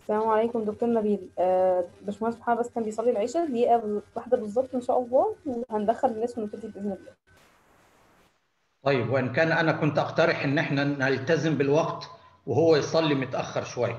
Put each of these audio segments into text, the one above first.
السلام عليكم دكتور نبيل آه، باشمهندس محمد بس كان بيصلي العشاء دقيقة واحدة بالظبط إن شاء الله وهندخل الناس ونبتدي بإذن الله طيب وان كان انا كنت اقترح ان احنا نلتزم بالوقت وهو يصلي متاخر شوي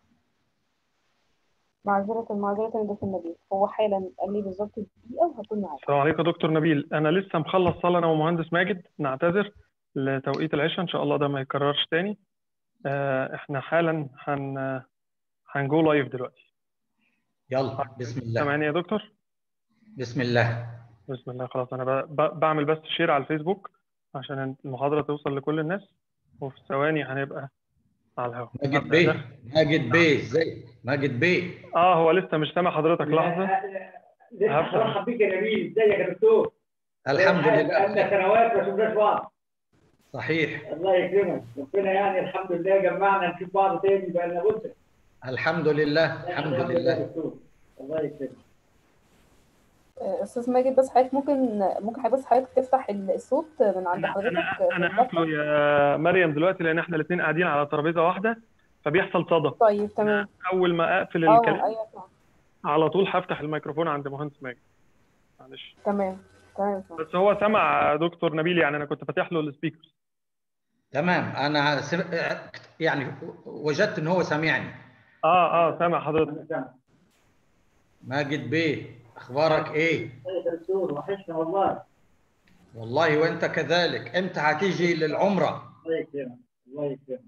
معذرة معذرة يا دكتور نبيل هو حالا قال لي بالظبط دقيقة وهكون معاك السلام عليكم يا دكتور نبيل انا لسه مخلص صلاه انا ومهندس ماجد نعتذر لتوقيت العشاء ان شاء الله ده ما يتكررش تاني آه، احنا حالا هن هنجو لايف دلوقتي يلا بسم الله سامعني يا دكتور بسم الله بسم الله خلاص انا ب- ب- بعمل بس شير على الفيسبوك عشان المحاضره توصل لكل الناس وفي ثواني هنبقى على الهواء ماجد أبدأ بيه ده. ماجد بيه ازيك ماجد بيه اه هو لسه مش سامع حضرتك لحظه لسه هفتح. مرحب بيك يا نبيل ازيك يا دكتور الحمد بقالنا لله سنوات ما شفناش بعض صحيح الله يكرمك ربنا يعني الحمد لله جمعنا نشوف بعض تاني بقالنا مده الحمد لله الحمد يا لله دكتور الله يكرمك آه، أستاذ ماجد بس حضرتك ممكن ممكن حضرتك بس حضرتك تفتح الصوت من عند انا حضرتك انا في انا المقطع؟ قافله يا مريم دلوقتي لان احنا الاثنين قاعدين على ترابيزه واحده فبيحصل صدى طيب تمام اول ما اقفل اه الكلام ايوه تمام على طول هفتح الميكروفون عند مهندس ماجد معلش تمام تمام تمام. بس هو سمع دكتور نبيل يعني انا كنت فاتح له السبيكر تمام انا سم... يعني وجدت ان هو سامعني اه اه سامع حضرتك ماجد بيه اخبارك ايه ازيك يا دكتور وحشنا والله والله وانت كذلك امتى هتيجي للعمره الله يكرمك الله يكرمك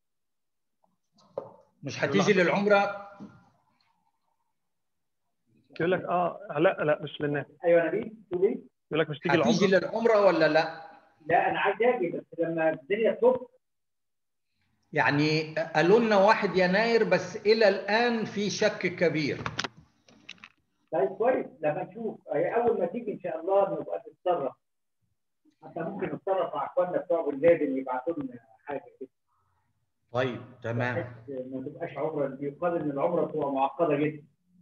مش هتيجي للعمره يقول لك اه لا لا مش للناس ايوه يا نبيل تقول ايه؟ يقول لك مش تيجي هتيجي العمره للعمره ولا لا لا انا عايز اجي بس لما الدنيا تفك يعني قالوا لنا 1 يناير بس الى الان في شك كبير طيب كويس لما نشوف هي اول ما تيجي ان شاء الله نبقى نتصرف حتى ممكن نتصرف مع اخواننا بتوع بلاد يبعتوا لنا حاجه كده طيب تمام بحيث ما تبقاش عمره يقال ان العمره بتبقى معقده جدا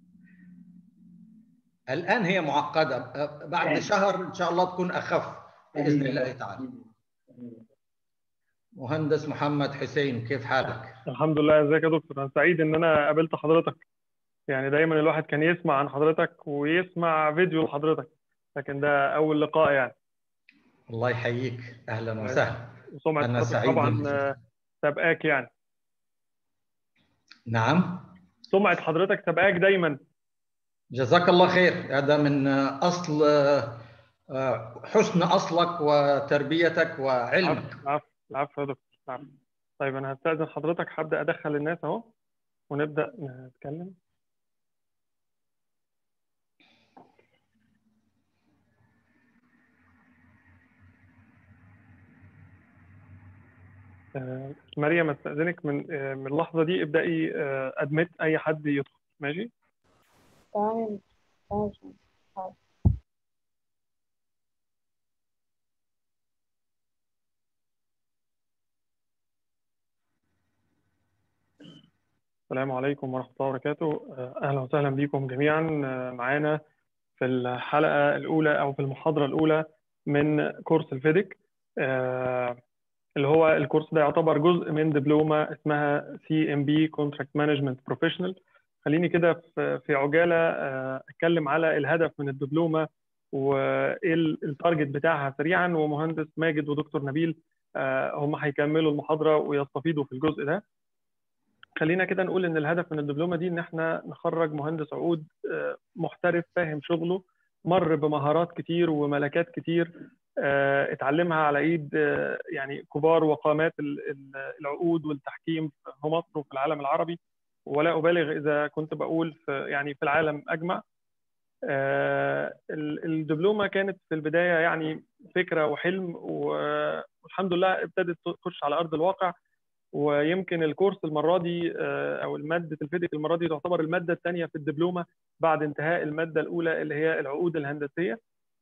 الان هي معقده بعد يعني. شهر ان شاء الله تكون اخف باذن الله تعالى مهندس محمد حسين كيف حالك الحمد لله ازيك يا دكتور انا سعيد ان انا قابلت حضرتك يعني دايما الواحد كان يسمع عن حضرتك ويسمع فيديو لحضرتك لكن ده اول لقاء يعني الله يحييك اهلا وسهلا وسمعة أنا حضرتك سعيد طبعا بالمشاركة. آه، سابقاك يعني نعم سمعة حضرتك سابقاك دايما جزاك الله خير هذا من اصل حسن اصلك وتربيتك وعلمك العفو العفو العفو يا دكتور العفو طيب انا هستأذن حضرتك هبدأ ادخل الناس اهو ونبدأ نتكلم آه، مريم استأذنك من آه، من اللحظة دي ابدأي ادمت اي حد يدخل ماشي تمام تمام حاضر. السلام عليكم ورحمة الله وبركاته آه، أهلا وسهلا بكم جميعا آه، معانا في الحلقة الأولى أو في المحاضرة الأولى من كورس الفيديك آه، اللي هو الكورس ده يعتبر جزء من دبلومة اسمها سي ام بي كونتراكت مانجمنت بروفيشنال خليني كده في في عجالة آه، أتكلم على الهدف من الدبلومة وإيه ال- التارجت بتاعها سريعا ومهندس ماجد ودكتور نبيل آه، هم هيكملوا المحاضرة ويستفيدوا في الجزء ده خلينا كده نقول ان الهدف من الدبلومه دي ان احنا نخرج مهندس عقود آه، محترف فاهم شغله مر بمهارات كتير وملكات كتير آه، اتعلمها على ايد آه، يعني كبار وقامات ال- ال- العقود والتحكيم في مصر وفي العالم العربي ولا ابالغ اذا كنت بقول في يعني في العالم اجمع آه، ال- الدبلومه كانت في البدايه يعني فكره وحلم و- والحمد لله ابتدت تخش على ارض الواقع ويمكن الكورس المره دي آه، او الماده الفيديك المره دي تعتبر الماده الثانيه في الدبلومه بعد انتهاء الماده الاولى اللي هي العقود الهندسيه.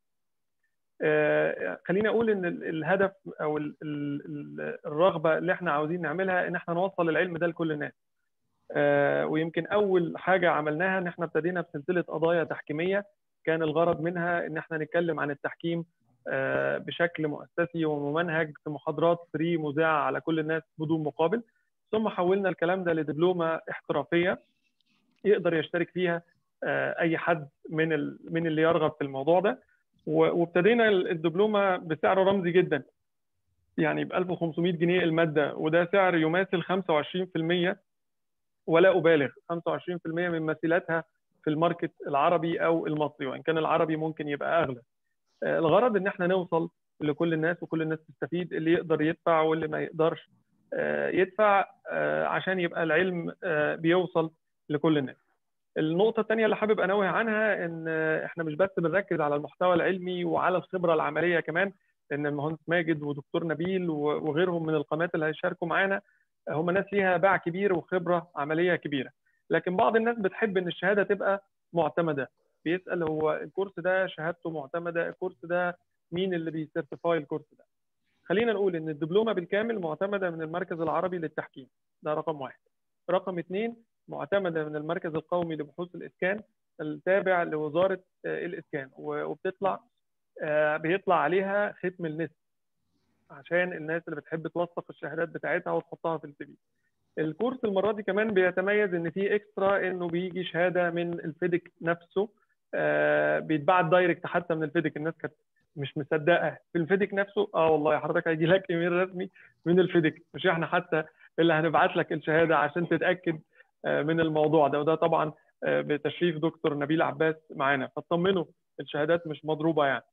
آه، خليني اقول ان ال- الهدف او ال- ال- ال- الرغبه اللي احنا عاوزين نعملها ان احنا نوصل العلم ده لكل الناس. آه، ويمكن اول حاجه عملناها ان احنا ابتدينا بسلسله قضايا تحكيميه كان الغرض منها ان احنا نتكلم عن التحكيم آه، بشكل مؤسسي وممنهج في محاضرات فري مذاعه على كل الناس بدون مقابل ثم حولنا الكلام ده لدبلومه احترافيه يقدر يشترك فيها اي حد من من اللي يرغب في الموضوع ده وابتدينا الدبلومه بسعر رمزي جدا يعني ب 1500 جنيه الماده وده سعر يماثل 25% ولا ابالغ 25% من مثيلاتها في الماركت العربي او المصري وان كان العربي ممكن يبقى اغلى الغرض ان احنا نوصل لكل الناس وكل الناس تستفيد اللي يقدر يدفع واللي ما يقدرش يدفع عشان يبقى العلم بيوصل لكل الناس النقطة الثانية اللي حابب أنوه عنها إن إحنا مش بس بنركز على المحتوى العلمي وعلى الخبرة العملية كمان لأن المهندس ماجد ودكتور نبيل وغيرهم من القنوات اللي هيشاركوا معانا هم ناس ليها باع كبير وخبرة عملية كبيرة لكن بعض الناس بتحب إن الشهادة تبقى معتمدة بيسأل هو الكورس ده شهادته معتمدة الكورس ده مين اللي بيسيرتيفاي الكورس ده خلينا نقول إن الدبلومة بالكامل معتمدة من المركز العربي للتحكيم ده رقم واحد رقم اثنين معتمده من المركز القومي لبحوث الاسكان التابع لوزاره الاسكان وبتطلع بيطلع عليها ختم النسب عشان الناس اللي بتحب توثق الشهادات بتاعتها وتحطها في السي في الكورس المره دي كمان بيتميز ان فيه اكسترا انه بيجي شهاده من الفيدك نفسه بيتبعت دايركت حتى من الفيدك الناس كانت مش مصدقه في الفيدك نفسه اه والله حضرتك هيجي لك ايميل رسمي من الفيدك مش احنا حتى اللي هنبعت لك الشهاده عشان تتاكد من الموضوع ده وده طبعا بتشريف دكتور نبيل عباس معانا فاطمنوا الشهادات مش مضروبه يعني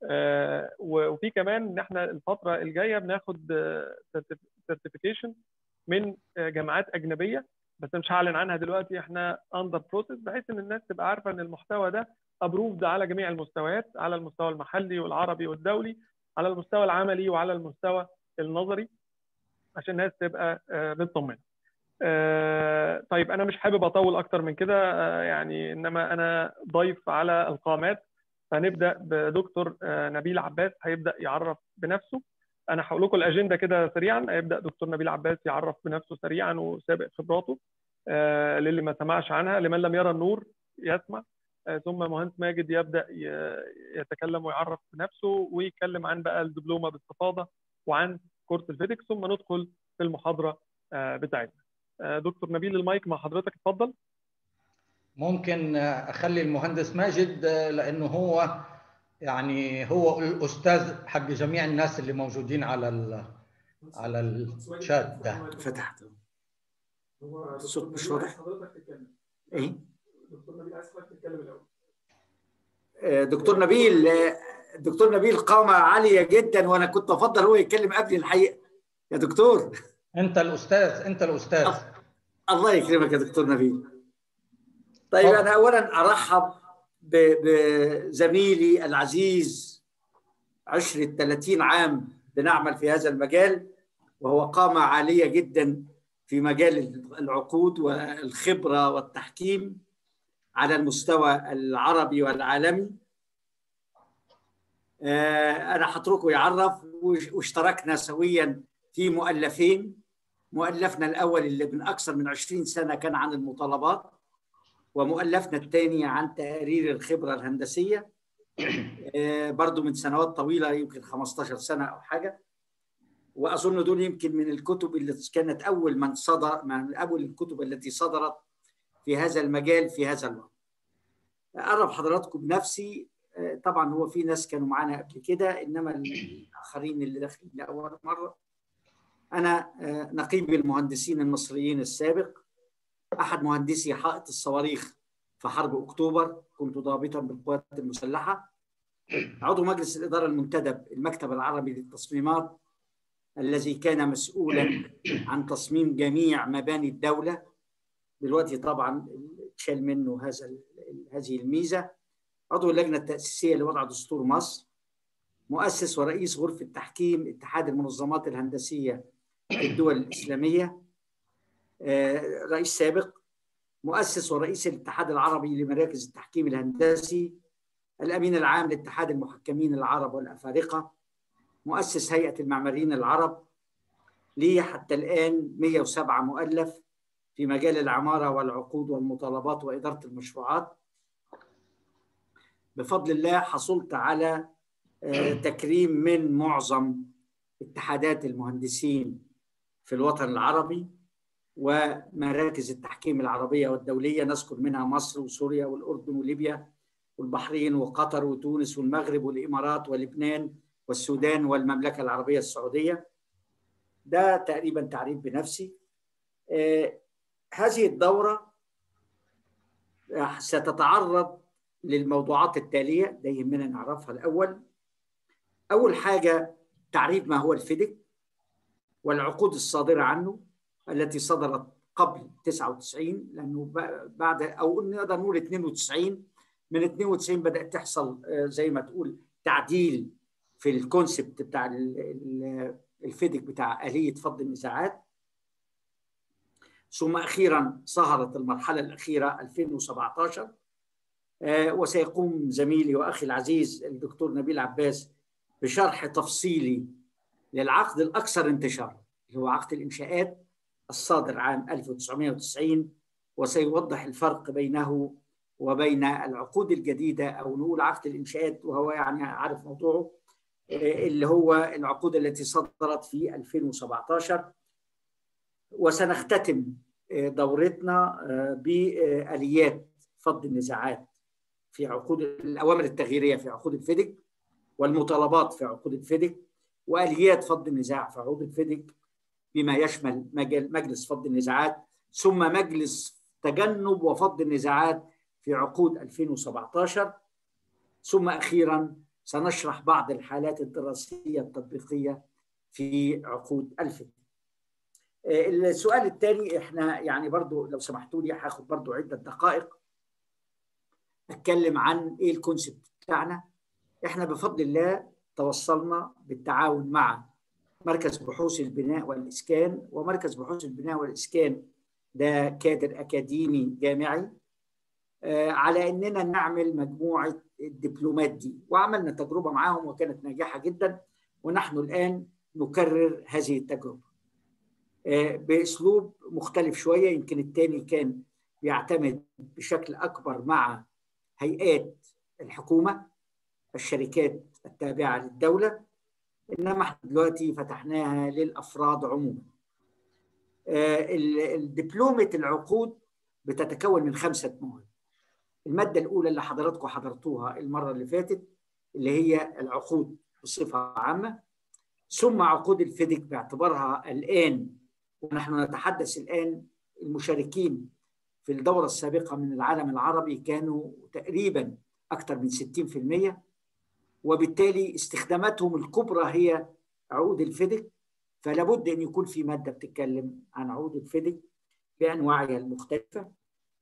وفي كمان ان احنا الفتره الجايه بناخد سيرتيفيكيشن من جامعات اجنبيه بس مش هعلن عنها دلوقتي احنا اندر بروسيس بحيث ان الناس تبقى عارفه ان المحتوى ده ابروفد على جميع المستويات على المستوى المحلي والعربي والدولي على المستوى العملي وعلى المستوى النظري عشان الناس تبقى مطمنه آه طيب انا مش حابب اطول اكتر من كده آه يعني انما انا ضيف على القامات فنبدا بدكتور آه نبيل عباس هيبدا يعرف بنفسه انا هقول لكم الاجنده كده سريعا هيبدا دكتور نبيل عباس يعرف بنفسه سريعا وسابق خبراته للي ما سمعش عنها لمن لم يرى النور يسمع ثم مهندس ماجد يبدا يتكلم ويعرف بنفسه ويتكلم عن بقى الدبلومه باستفاضه وعن كورس الفيديكس ثم ندخل في المحاضره بتاعتنا دكتور نبيل المايك مع حضرتك اتفضل ممكن اخلي المهندس ماجد لانه هو يعني هو الاستاذ حق جميع الناس اللي موجودين على ال على الشات ده فتحت الصوت مش واضح ايه دكتور نبيل عايز حضرتك تتكلم الاول دكتور نبيل دكتور نبيل قامة عالية جدا وانا كنت افضل هو يتكلم قبلي الحقيقة يا دكتور انت الاستاذ انت الاستاذ الله يكرمك يا دكتور نبيل طيب أوه. انا اولا ارحب بزميلي العزيز عشرة 30 عام بنعمل في هذا المجال وهو قامة عالية جدا في مجال العقود والخبرة والتحكيم على المستوى العربي والعالمي أنا هتركه يعرف واشتركنا سويا في مؤلفين مؤلفنا الأول اللي من أكثر من 20 سنة كان عن المطالبات ومؤلفنا الثاني عن تقارير الخبرة الهندسية برضو من سنوات طويلة يمكن 15 سنة أو حاجة وأظن دول يمكن من الكتب اللي كانت أول من صدر من أول الكتب التي صدرت في هذا المجال في هذا الوقت أعرف حضراتكم بنفسي طبعا هو في ناس كانوا معانا قبل كده إنما الآخرين اللي داخلين لأول مرة أنا نقيب المهندسين المصريين السابق أحد مهندسي حائط الصواريخ في حرب أكتوبر كنت ضابطا بالقوات المسلحة عضو مجلس الإدارة المنتدب المكتب العربي للتصميمات الذي كان مسؤولا عن تصميم جميع مباني الدولة دلوقتي طبعا شال منه هذا هذه الميزة عضو اللجنة التأسيسية لوضع دستور مصر مؤسس ورئيس غرفة تحكيم اتحاد المنظمات الهندسية في الدول الإسلامية رئيس سابق مؤسس ورئيس الاتحاد العربي لمراكز التحكيم الهندسي الأمين العام لاتحاد المحكمين العرب والأفارقة مؤسس هيئة المعماريين العرب لي حتى الآن 107 مؤلف في مجال العمارة والعقود والمطالبات وإدارة المشروعات بفضل الله حصلت على تكريم من معظم اتحادات المهندسين في الوطن العربي ومراكز التحكيم العربيه والدوليه نذكر منها مصر وسوريا والاردن وليبيا والبحرين وقطر وتونس والمغرب والامارات ولبنان والسودان والمملكه العربيه السعوديه ده تقريبا تعريف بنفسي آه هذه الدوره ستتعرض للموضوعات التاليه ده يهمنا نعرفها الاول اول حاجه تعريف ما هو الفيدك والعقود الصادره عنه التي صدرت قبل 99 لانه بعد او نقدر نقول 92 من 92 بدات تحصل زي ما تقول تعديل في الكونسبت بتاع الفيدك بتاع اليه فض النزاعات ثم اخيرا ظهرت المرحله الاخيره 2017 وسيقوم زميلي واخي العزيز الدكتور نبيل عباس بشرح تفصيلي للعقد الاكثر انتشارا اللي هو عقد الانشاءات الصادر عام 1990 وسيوضح الفرق بينه وبين العقود الجديده او نقول عقد الانشاءات وهو يعني عارف موضوعه اللي هو العقود التي صدرت في 2017 وسنختتم دورتنا باليات فض النزاعات في عقود الاوامر التغييريه في عقود الفيدك والمطالبات في عقود الفيدك واليات فض النزاع في عقود الفيدك بما يشمل مجلس فض النزاعات ثم مجلس تجنب وفض النزاعات في عقود 2017 ثم اخيرا سنشرح بعض الحالات الدراسيه التطبيقيه في عقود الفيدك. السؤال الثاني احنا يعني برضو لو سمحتوا لي هاخد برضو عده دقائق اتكلم عن ايه الكونسبت بتاعنا احنا بفضل الله توصلنا بالتعاون مع مركز بحوث البناء والاسكان ومركز بحوث البناء والاسكان ده كادر اكاديمي جامعي آه على اننا نعمل مجموعه الدبلومات دي وعملنا تجربه معاهم وكانت ناجحه جدا ونحن الان نكرر هذه التجربه آه باسلوب مختلف شويه يمكن الثاني كان بيعتمد بشكل اكبر مع هيئات الحكومه الشركات التابعه للدوله انما احنا دلوقتي فتحناها للافراد عموما. الدبلومه العقود بتتكون من خمسه مواد. الماده الاولى اللي حضراتكم حضرتوها المره اللي فاتت اللي هي العقود بصفه عامه ثم عقود الفيدك باعتبارها الان ونحن نتحدث الان المشاركين في الدوره السابقه من العالم العربي كانوا تقريبا اكثر من 60% وبالتالي استخداماتهم الكبرى هي عقود الفيدك فلا بد ان يكون في ماده بتتكلم عن عقود الفيدك بانواعها المختلفه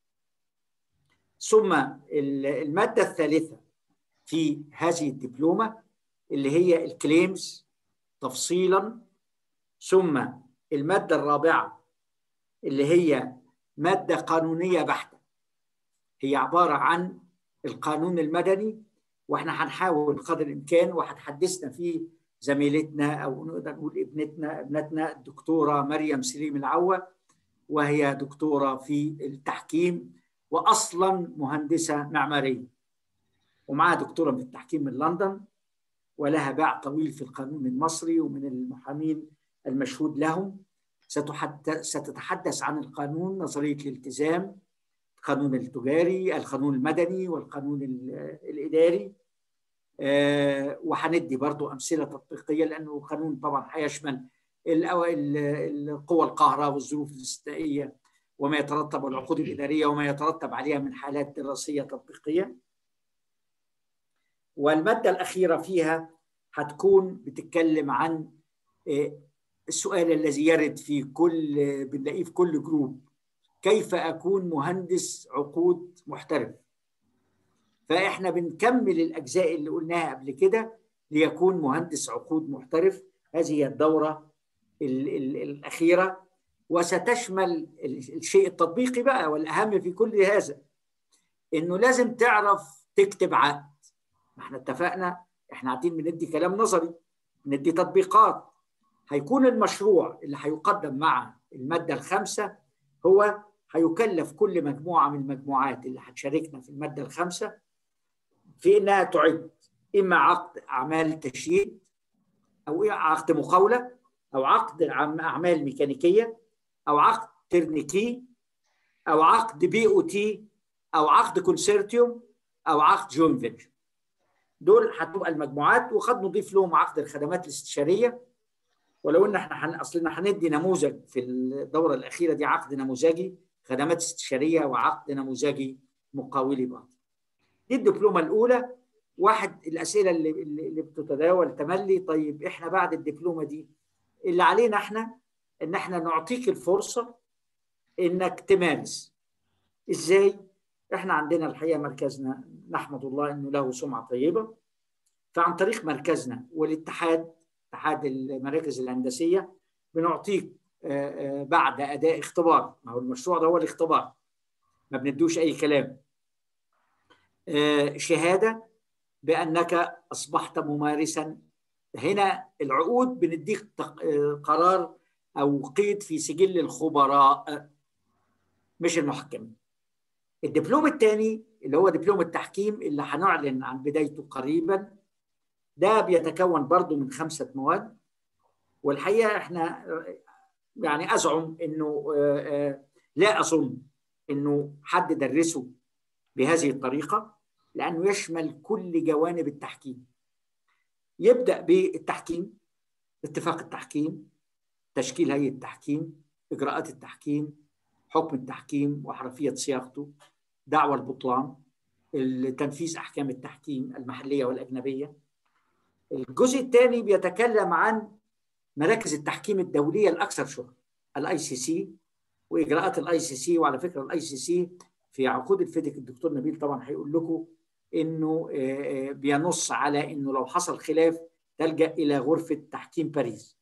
ثم الماده الثالثه في هذه الدبلومه اللي هي الكليمز تفصيلا ثم الماده الرابعه اللي هي ماده قانونيه بحته هي عباره عن القانون المدني واحنا هنحاول قدر الامكان وهتحدثنا فيه زميلتنا او نقدر نقول ابنتنا ابنتنا الدكتوره مريم سليم العوه وهي دكتوره في التحكيم واصلا مهندسه معماريه ومعها دكتوره من التحكيم من لندن ولها باع طويل في القانون المصري ومن المحامين المشهود لهم ستتحدث عن القانون نظريه الالتزام القانون التجاري القانون المدني والقانون الإداري أه وهندي برضو أمثلة تطبيقية لأنه القانون طبعا هيشمل القوى القاهرة والظروف الاستثنائية وما يترتب العقود الإدارية وما يترتب عليها من حالات دراسية تطبيقية والمادة الأخيرة فيها هتكون بتتكلم عن السؤال الذي يرد في كل بنلاقيه في كل جروب كيف اكون مهندس عقود محترف فاحنا بنكمل الاجزاء اللي قلناها قبل كده ليكون مهندس عقود محترف هذه هي الدوره ال ال الاخيره وستشمل الشيء التطبيقي بقى والاهم في كل هذا انه لازم تعرف تكتب عقد ما احنا اتفقنا احنا قاعدين بندي كلام نظري بندي تطبيقات هيكون المشروع اللي هيقدم مع الماده الخامسه هو هيكلف كل مجموعه من المجموعات اللي هتشاركنا في الماده الخامسه في انها تعد اما عقد اعمال تشييد او عقد مقاوله او عقد اعمال ميكانيكيه او عقد ترنيكي او عقد بي او تي او عقد كونسيرتيوم او عقد جوين فينشر دول هتبقى المجموعات وقد نضيف لهم عقد الخدمات الاستشاريه ولو ان احنا حن... اصلنا هندي نموذج في الدوره الاخيره دي عقد نموذجي خدمات استشاريه وعقد نموذجي مقاولي بعض. دي الدبلومه الاولى واحد الاسئله اللي اللي بتتداول تملي طيب احنا بعد الدبلومه دي اللي علينا احنا ان احنا نعطيك الفرصه انك تمارس ازاي؟ احنا عندنا الحقيقه مركزنا نحمد الله انه له سمعه طيبه فعن طريق مركزنا والاتحاد اتحاد المراكز الهندسيه بنعطيك بعد اداء اختبار ما هو المشروع ده هو الاختبار ما بندوش اي كلام شهاده بانك اصبحت ممارسا هنا العقود بنديك قرار او قيد في سجل الخبراء مش المحكمين الدبلوم الثاني اللي هو دبلوم التحكيم اللي هنعلن عن بدايته قريبا ده بيتكون برضه من خمسة مواد والحقيقة احنا يعني أزعم أنه لا أظن أنه حد درسه بهذه الطريقة لأنه يشمل كل جوانب التحكيم يبدأ بالتحكيم اتفاق التحكيم تشكيل هيئة التحكيم إجراءات التحكيم حكم التحكيم وحرفية صياغته دعوى البطلان تنفيذ أحكام التحكيم المحلية والأجنبية الجزء الثاني بيتكلم عن مراكز التحكيم الدولية الأكثر شهرة الاي سي سي واجراءات الاي سي سي وعلى فكره الاي سي سي في عقود الفيديك الدكتور نبيل طبعا هيقول لكم انه بينص على انه لو حصل خلاف تلجا الى غرفه تحكيم باريس.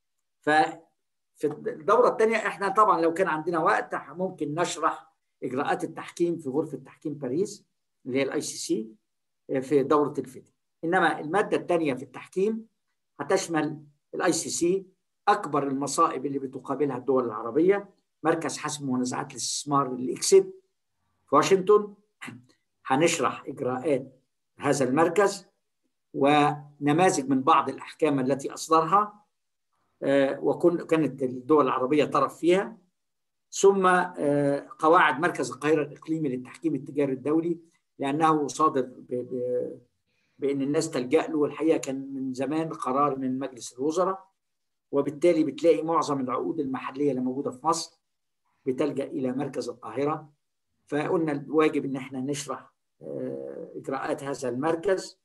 ففي الدوره الثانيه احنا طبعا لو كان عندنا وقت ممكن نشرح اجراءات التحكيم في غرفه تحكيم باريس اللي هي الاي سي سي في دوره الفيديك. انما الماده الثانيه في التحكيم هتشمل الاي سي سي اكبر المصائب اللي بتقابلها الدول العربيه مركز حسم منازعات الاستثمار الاكسيد في واشنطن هنشرح اجراءات هذا المركز ونماذج من بعض الاحكام التي اصدرها وكانت الدول العربيه طرف فيها ثم قواعد مركز القاهره الاقليمي للتحكيم التجاري الدولي لانه صادر بان الناس تلجا له والحقيقه كان من زمان قرار من مجلس الوزراء وبالتالي بتلاقي معظم العقود المحليه اللي موجوده في مصر بتلجا الى مركز القاهره فقلنا الواجب ان احنا نشرح اجراءات هذا المركز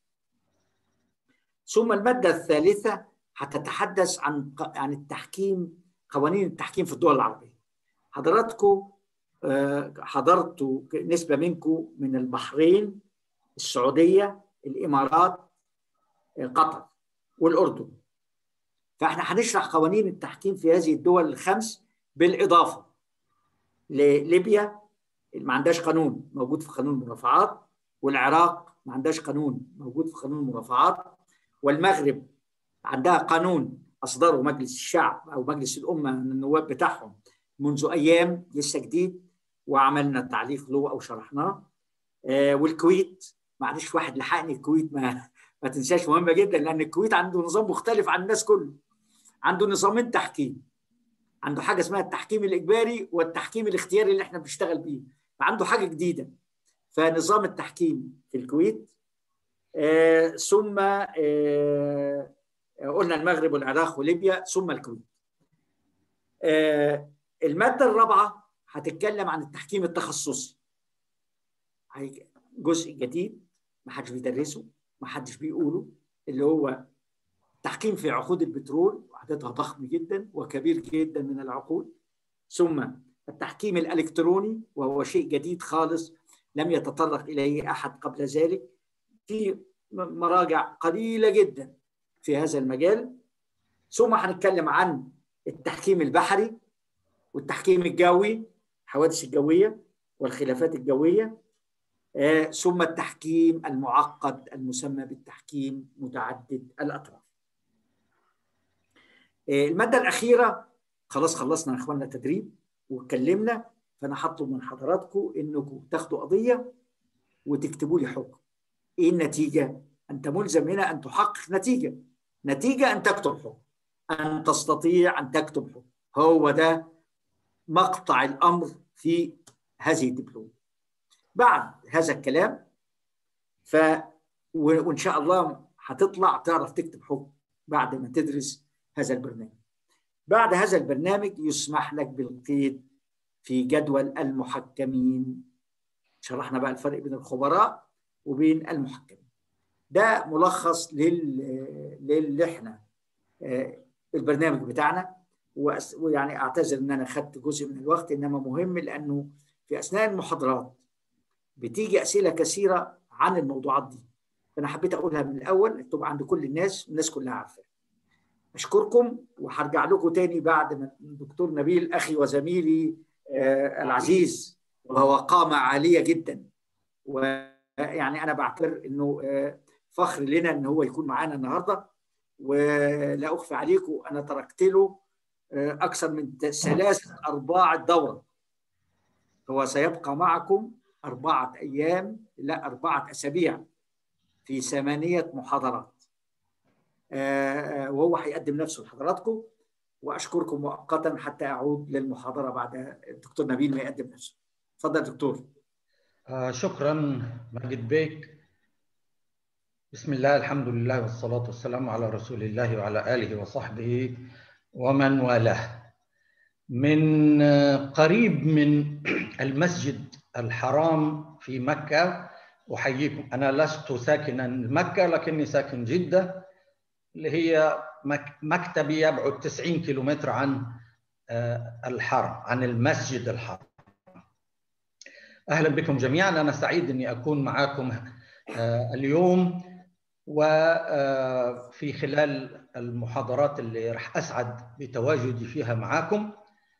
ثم الماده الثالثه هتتحدث عن عن التحكيم قوانين التحكيم في الدول العربيه حضراتكم حضرتوا نسبه منكم من البحرين السعوديه الامارات قطر والاردن فاحنا هنشرح قوانين التحكيم في هذه الدول الخمس بالاضافه لليبيا ما عندهاش قانون موجود في قانون المرافعات والعراق ما عندهاش قانون موجود في قانون المرافعات والمغرب عندها قانون اصدره مجلس الشعب او مجلس الامه من النواب بتاعهم منذ ايام لسه جديد وعملنا تعليق له او شرحناه آه والكويت معلش واحد لحقني الكويت ما ما تنساش مهمه جدا لان الكويت عنده نظام مختلف عن الناس كله عنده نظامين تحكيم عنده حاجه اسمها التحكيم الاجباري والتحكيم الاختياري اللي احنا بنشتغل بيه فعنده حاجه جديده فنظام التحكيم في الكويت آه ثم آه قلنا المغرب والعراق وليبيا ثم الكويت آه الماده الرابعه هتتكلم عن التحكيم التخصصي جزء جديد ما حدش بيدرسه ما حدش بيقوله اللي هو تحكيم في عقود البترول وعددها ضخم جدا وكبير جدا من العقود ثم التحكيم الالكتروني وهو شيء جديد خالص لم يتطرق اليه احد قبل ذلك في مراجع قليله جدا في هذا المجال ثم هنتكلم عن التحكيم البحري والتحكيم الجوي الحوادث الجويه والخلافات الجويه آه، ثم التحكيم المعقد المسمى بالتحكيم متعدد الاطراف. آه، الماده الاخيره خلاص خلصنا يا اخواننا تدريب واتكلمنا فانا هطلب من حضراتكم انكم تاخدوا قضيه وتكتبوا لي حكم. ايه النتيجه؟ انت ملزم هنا ان تحقق نتيجه. نتيجه ان تكتب حكم. ان تستطيع ان تكتب حكم. هو ده مقطع الامر في هذه الدبلوم بعد هذا الكلام ف وان شاء الله هتطلع تعرف تكتب حكم بعد ما تدرس هذا البرنامج بعد هذا البرنامج يسمح لك بالقيد في جدول المحكمين شرحنا بقى الفرق بين الخبراء وبين المحكمين ده ملخص لل للي احنا البرنامج بتاعنا ويعني اعتذر ان انا خدت جزء من الوقت انما مهم لانه في اثناء المحاضرات بتيجي اسئله كثيره عن الموضوعات دي فانا حبيت اقولها من الاول تبقى عند كل الناس الناس كلها عارفه اشكركم وهرجع لكم تاني بعد ما الدكتور نبيل اخي وزميلي آه العزيز وهو قامه عاليه جدا ويعني انا بعتبر انه آه فخر لنا ان هو يكون معانا النهارده ولا اخفي عليكم انا تركت له آه اكثر من ثلاثه ارباع الدوره هو سيبقى معكم اربعه ايام لا اربعه اسابيع في ثمانيه محاضرات وهو هيقدم نفسه لحضراتكم واشكركم مؤقتا حتى اعود للمحاضره بعد الدكتور نبيل ما يقدم نفسه. اتفضل دكتور. آه شكرا ماجد بيك. بسم الله الحمد لله والصلاه والسلام على رسول الله وعلى اله وصحبه ومن والاه. من قريب من المسجد الحرام في مكه احييكم انا لست ساكنا مكه لكني ساكن جده اللي هي مكتبي يبعد 90 كيلومتر عن الحرم عن المسجد الحرام اهلا بكم جميعا انا سعيد اني اكون معكم اليوم وفي خلال المحاضرات اللي راح اسعد بتواجدي فيها معكم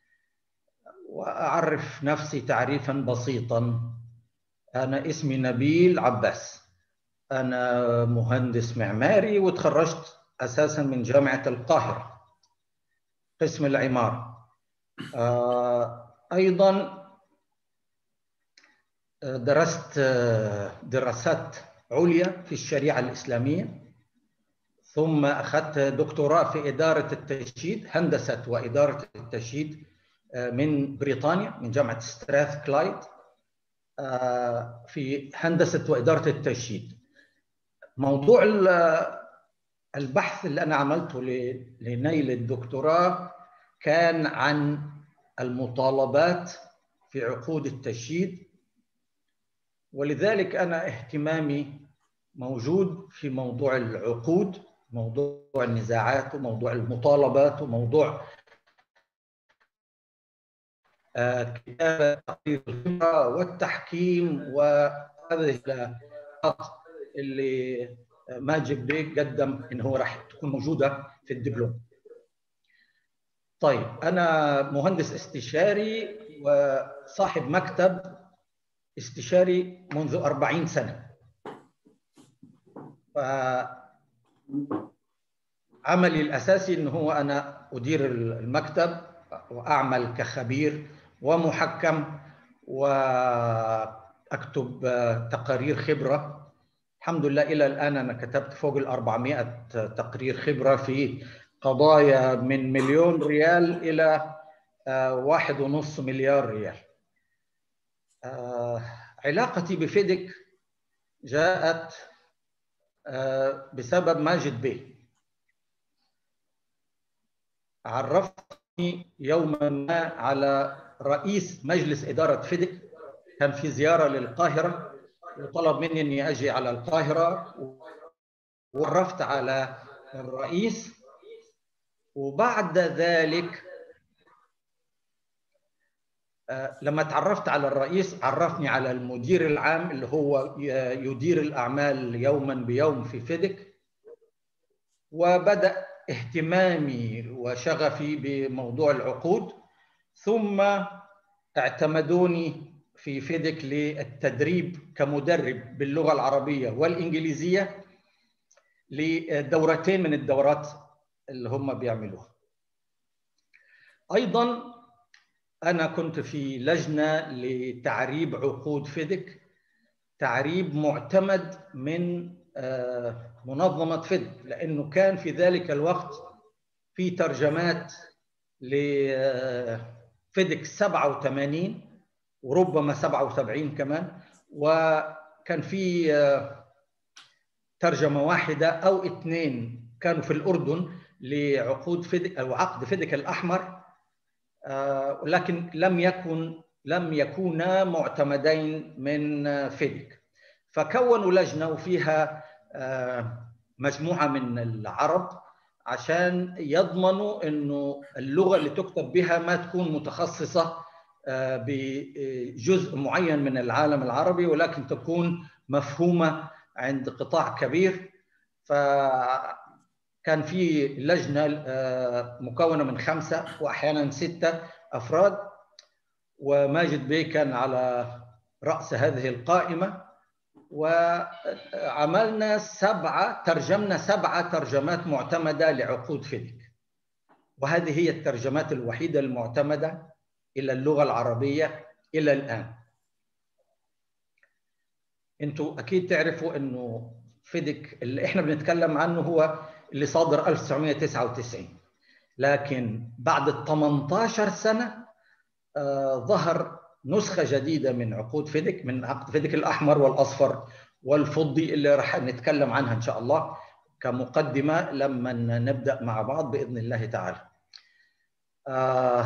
واعرف نفسي تعريفا بسيطا انا اسمي نبيل عباس انا مهندس معماري وتخرجت اساسا من جامعه القاهره قسم العماره ايضا درست دراسات عليا في الشريعه الاسلاميه ثم اخذت دكتوراه في اداره التشييد هندسه واداره التشييد من بريطانيا من جامعه ستراث كلايد في هندسه واداره التشييد موضوع البحث اللي انا عملته لنيل الدكتوراه كان عن المطالبات في عقود التشييد ولذلك انا اهتمامي موجود في موضوع العقود موضوع النزاعات وموضوع المطالبات وموضوع كتابه تقرير الخبره والتحكيم وهذه اللي ماجد بيك قدم ان هو راح تكون موجوده في الدبلوم. طيب انا مهندس استشاري وصاحب مكتب استشاري منذ 40 سنه. عملي الاساسي ان هو انا ادير المكتب واعمل كخبير ومحكم واكتب تقارير خبره الحمد لله الى الان انا كتبت فوق ال 400 تقرير خبره في قضايا من مليون ريال الى واحد ونص مليار ريال. علاقتي بفيدك جاءت بسبب ماجد بيه. عرفني يوما ما على رئيس مجلس اداره فيدك كان في زياره للقاهره وطلب مني اني اجي على القاهره وعرفت على الرئيس وبعد ذلك لما تعرفت على الرئيس عرفني على المدير العام اللي هو يدير الاعمال يوما بيوم في فيدك وبدا اهتمامي وشغفي بموضوع العقود ثم اعتمدوني في فيدك للتدريب كمدرب باللغه العربيه والانجليزيه لدورتين من الدورات اللي هم بيعملوها. ايضا انا كنت في لجنه لتعريب عقود فيدك تعريب معتمد من منظمه فيدك لانه كان في ذلك الوقت في ترجمات فيديك 87 وربما 77 كمان وكان في ترجمه واحده او اثنين كانوا في الاردن لعقود فيديك او عقد فيديك الاحمر ولكن لم يكن لم يكونا معتمدين من فيديك فكونوا لجنه وفيها مجموعه من العرب عشان يضمنوا انه اللغه اللي تكتب بها ما تكون متخصصه بجزء معين من العالم العربي ولكن تكون مفهومه عند قطاع كبير فكان في لجنه مكونه من خمسه واحيانا سته افراد وماجد بيه كان على راس هذه القائمه وعملنا سبعه ترجمنا سبعه ترجمات معتمده لعقود فيديك وهذه هي الترجمات الوحيده المعتمده الى اللغه العربيه الى الان انتوا اكيد تعرفوا انه فيديك اللي احنا بنتكلم عنه هو اللي صادر 1999 لكن بعد 18 سنه آه ظهر نسخه جديده من عقود فيديك من عقد فيديك الاحمر والاصفر والفضي اللي راح نتكلم عنها ان شاء الله كمقدمه لما نبدا مع بعض باذن الله تعالى. آه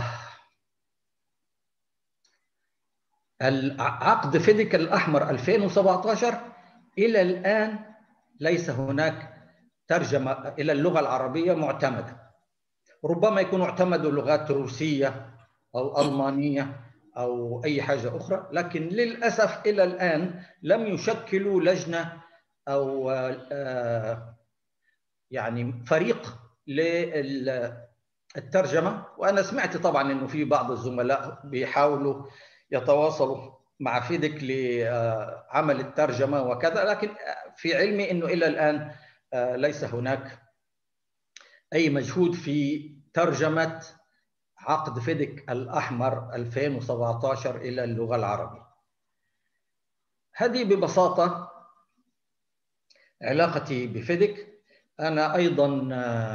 عقد فيديك الأحمر 2017 إلى الآن ليس هناك ترجمة إلى اللغة العربية معتمدة ربما يكون اعتمدوا لغات روسية أو ألمانية أو أي حاجة أخرى لكن للأسف إلى الآن لم يشكلوا لجنة أو يعني فريق للترجمة وأنا سمعت طبعا أنه في بعض الزملاء بيحاولوا يتواصلوا مع فيدك لعمل الترجمة وكذا لكن في علمي أنه إلى الآن ليس هناك أي مجهود في ترجمة عقد فيدك الأحمر 2017 إلى اللغة العربية هذه ببساطة علاقتي بفيدك أنا أيضا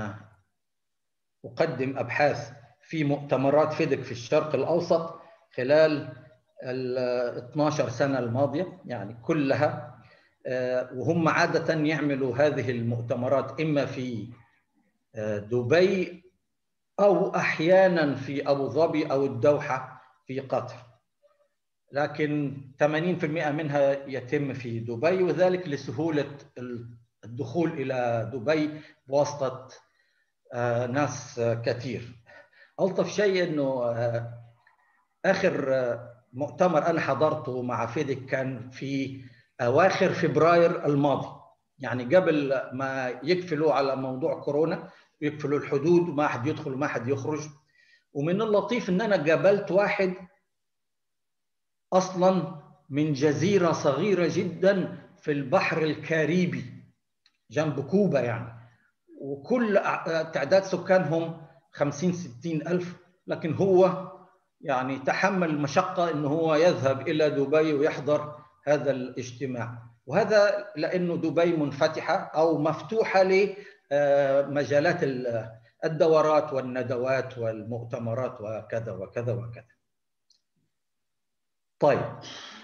أقدم أبحاث في مؤتمرات فيدك في الشرق الأوسط خلال ال 12 سنة الماضية يعني كلها وهم عادة يعملوا هذه المؤتمرات إما في دبي أو أحيانا في أبو ظبي أو الدوحة في قطر لكن 80% منها يتم في دبي وذلك لسهولة الدخول إلى دبي بواسطة ناس كثير ألطف شيء أنه اخر مؤتمر انا حضرته مع فيديك كان في اواخر فبراير الماضي يعني قبل ما يقفلوا على موضوع كورونا ويقفلوا الحدود وما حد يدخل وما حد يخرج ومن اللطيف ان انا قابلت واحد اصلا من جزيره صغيره جدا في البحر الكاريبي جنب كوبا يعني وكل تعداد سكانهم 50 60 الف لكن هو يعني تحمل مشقة أنه هو يذهب إلى دبي ويحضر هذا الاجتماع وهذا لأنه دبي منفتحة أو مفتوحة لمجالات الدورات والندوات والمؤتمرات وكذا وكذا وكذا طيب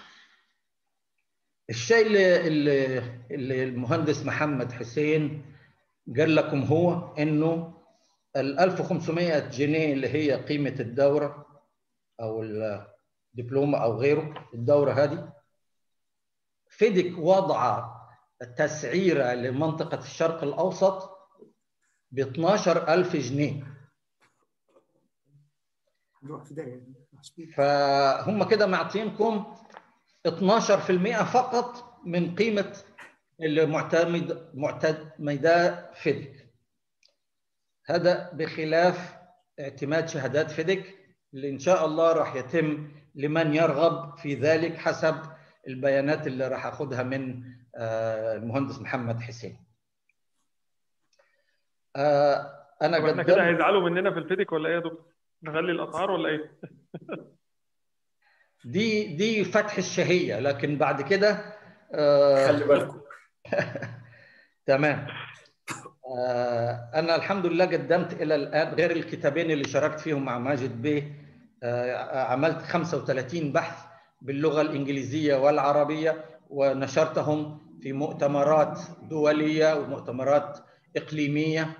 الشيء اللي, اللي, اللي المهندس محمد حسين قال لكم هو انه ال 1500 جنيه اللي هي قيمه الدوره او الدبلومه او غيره الدوره هذه فيدك وضع تسعيره لمنطقه الشرق الاوسط ب 12000 جنيه فهم كده معطينكم 12% فقط من قيمه المعتمد معتمدة فيدك هذا بخلاف اعتماد شهادات فيدك اللي ان شاء الله راح يتم لمن يرغب في ذلك حسب البيانات اللي راح اخذها من المهندس محمد حسين انا احنا كده هيزعلوا مننا في الفيديك ولا ايه يا دكتور نغلي الاسعار ولا ايه دي دي فتح الشهيه لكن بعد كده خلي بالكم تمام انا الحمد لله قدمت الى الان غير الكتابين اللي شاركت فيهم مع ماجد بيه عملت 35 بحث باللغة الإنجليزية والعربية ونشرتهم في مؤتمرات دولية ومؤتمرات إقليمية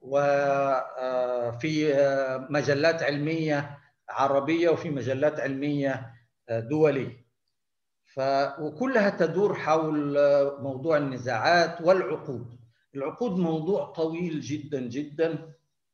وفي مجلات علمية عربية وفي مجلات علمية دولية ف... وكلها تدور حول موضوع النزاعات والعقود العقود موضوع طويل جدا جدا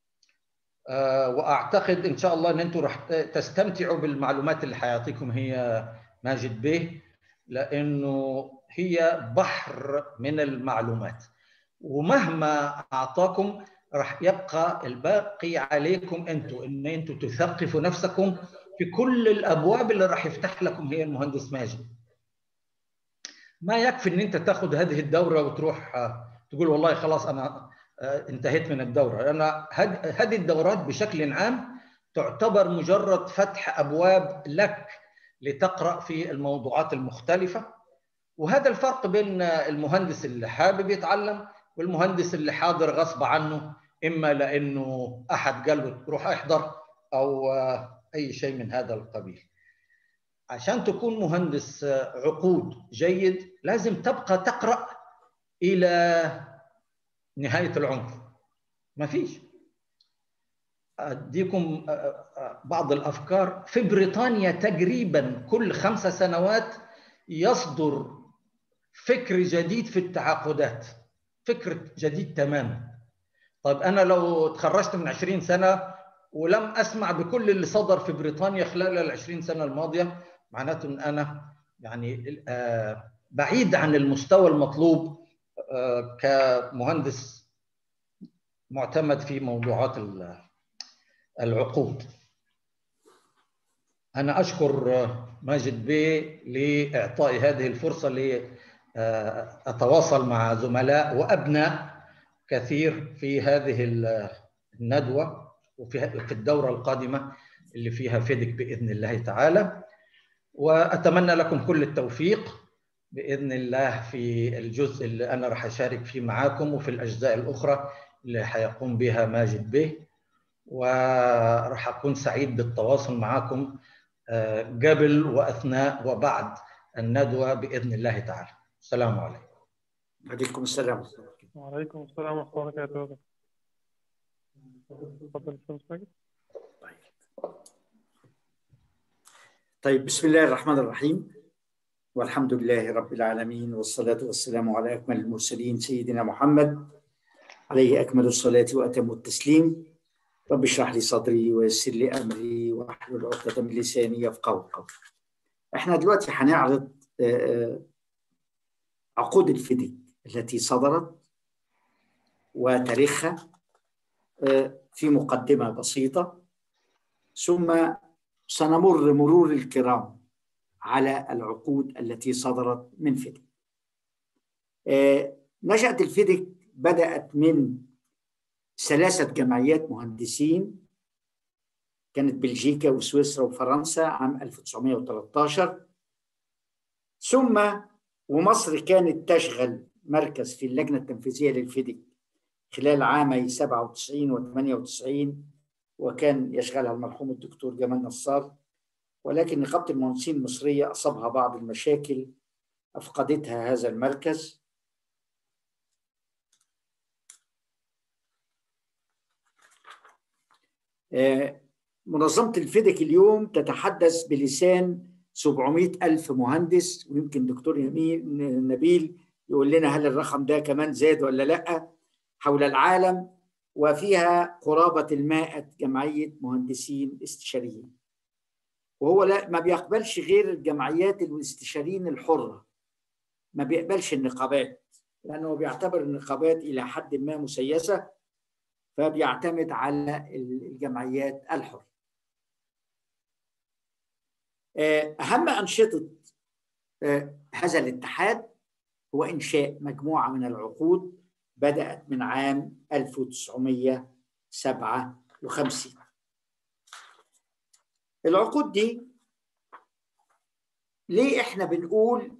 واعتقد ان شاء الله ان انتم راح تستمتعوا بالمعلومات اللي حيعطيكم هي ماجد بيه لانه هي بحر من المعلومات ومهما اعطاكم راح يبقى الباقي عليكم انتم ان انتم تثقفوا نفسكم في كل الابواب اللي راح يفتح لكم هي المهندس ماجد ما يكفي ان انت تاخذ هذه الدوره وتروح تقول والله خلاص انا انتهيت من الدوره انا هذه الدورات بشكل عام تعتبر مجرد فتح ابواب لك لتقرا في الموضوعات المختلفه وهذا الفرق بين المهندس اللي حابب يتعلم والمهندس اللي حاضر غصب عنه اما لانه احد قال له روح احضر او اي شيء من هذا القبيل عشان تكون مهندس عقود جيد لازم تبقى تقرا الى نهايه العمر ما فيش اديكم بعض الافكار في بريطانيا تقريبا كل خمسة سنوات يصدر فكر جديد في التعاقدات فكر جديد تماما طيب انا لو تخرجت من 20 سنه ولم اسمع بكل اللي صدر في بريطانيا خلال ال 20 سنه الماضيه معناته ان انا يعني بعيد عن المستوى المطلوب كمهندس معتمد في موضوعات العقود انا اشكر ماجد بيه لاعطائي هذه الفرصه لاتواصل مع زملاء وابناء كثير في هذه الندوه وفي الدوره القادمه اللي فيها فيدك باذن الله تعالى واتمنى لكم كل التوفيق باذن الله في الجزء اللي انا راح اشارك فيه معاكم وفي الاجزاء الاخرى اللي حيقوم بها ماجد به وراح اكون سعيد بالتواصل معكم قبل واثناء وبعد الندوه باذن الله تعالى السلام عليكم عليكم السلام وعليكم السلام ورحمه الله وبركاته تفضل استاذ طيب بسم الله الرحمن الرحيم والحمد لله رب العالمين والصلاة والسلام على أكمل المرسلين سيدنا محمد عليه أكمل الصلاة وأتم التسليم رب اشرح لي صدري ويسر لي أمري واحلل عقدة من لساني يفقهوا قولي احنا دلوقتي هنعرض عقود الفدك التي صدرت وتاريخها في مقدمة بسيطة ثم سنمر مرور الكرام على العقود التي صدرت من فيدك نشأة الفيدك بدأت من ثلاثة جمعيات مهندسين كانت بلجيكا وسويسرا وفرنسا عام 1913 ثم ومصر كانت تشغل مركز في اللجنة التنفيذية للفيدك خلال عامي 97 و 98 وكان يشغلها المرحوم الدكتور جمال نصار ولكن نقابة المهندسين المصرية أصابها بعض المشاكل أفقدتها هذا المركز منظمة الفيدك اليوم تتحدث بلسان 700 ألف مهندس ويمكن دكتور نبيل يقول لنا هل الرقم ده كمان زاد ولا لأ حول العالم وفيها قرابة المائة جمعية مهندسين استشاريين وهو لا ما بيقبلش غير الجمعيات الاستشاريين الحرة ما بيقبلش النقابات لأنه بيعتبر النقابات إلى حد ما مسيسة فبيعتمد على الجمعيات الحرة أهم أنشطة هذا الاتحاد هو إنشاء مجموعة من العقود بدأت من عام 1957 العقود دي ليه احنا بنقول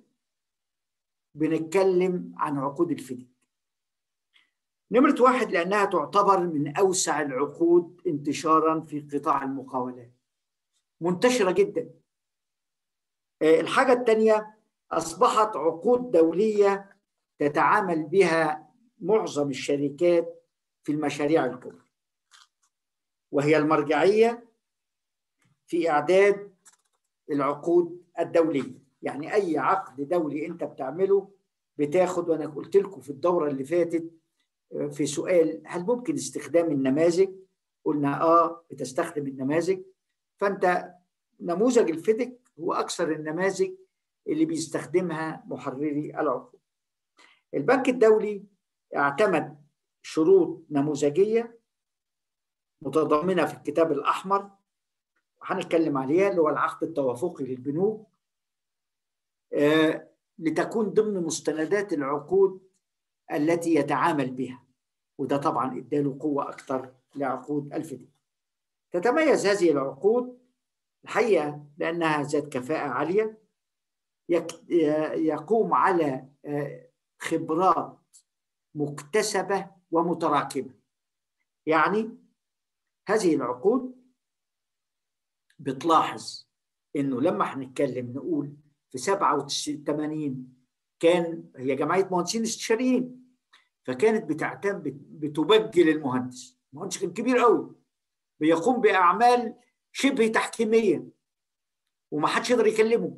بنتكلم عن عقود الفدك نمرة واحد لأنها تعتبر من أوسع العقود انتشارا في قطاع المقاولات منتشره جدا الحاجه الثانيه اصبحت عقود دوليه تتعامل بها معظم الشركات في المشاريع الكبرى وهي المرجعيه في اعداد العقود الدوليه يعني اي عقد دولي انت بتعمله بتاخد وانا قلت لكم في الدوره اللي فاتت في سؤال هل ممكن استخدام النماذج قلنا اه بتستخدم النماذج فانت نموذج الفيدك هو اكثر النماذج اللي بيستخدمها محرري العقود البنك الدولي اعتمد شروط نموذجيه متضمنه في الكتاب الاحمر هنتكلم عليها اللي هو العقد التوافقي للبنوك آه لتكون ضمن مستندات العقود التي يتعامل بها وده طبعا اداله قوه اكثر لعقود الفدية تتميز هذه العقود الحقيقه لانها ذات كفاءه عاليه يقوم على خبرات مكتسبه ومتراكمه يعني هذه العقود بتلاحظ انه لما هنتكلم نقول في 87 كان هي جمعيه مهندسين استشاريين فكانت بتعتمد بتبجل المهندس المهندس كان كبير قوي بيقوم باعمال شبه تحكيميه وما حدش يقدر يكلمه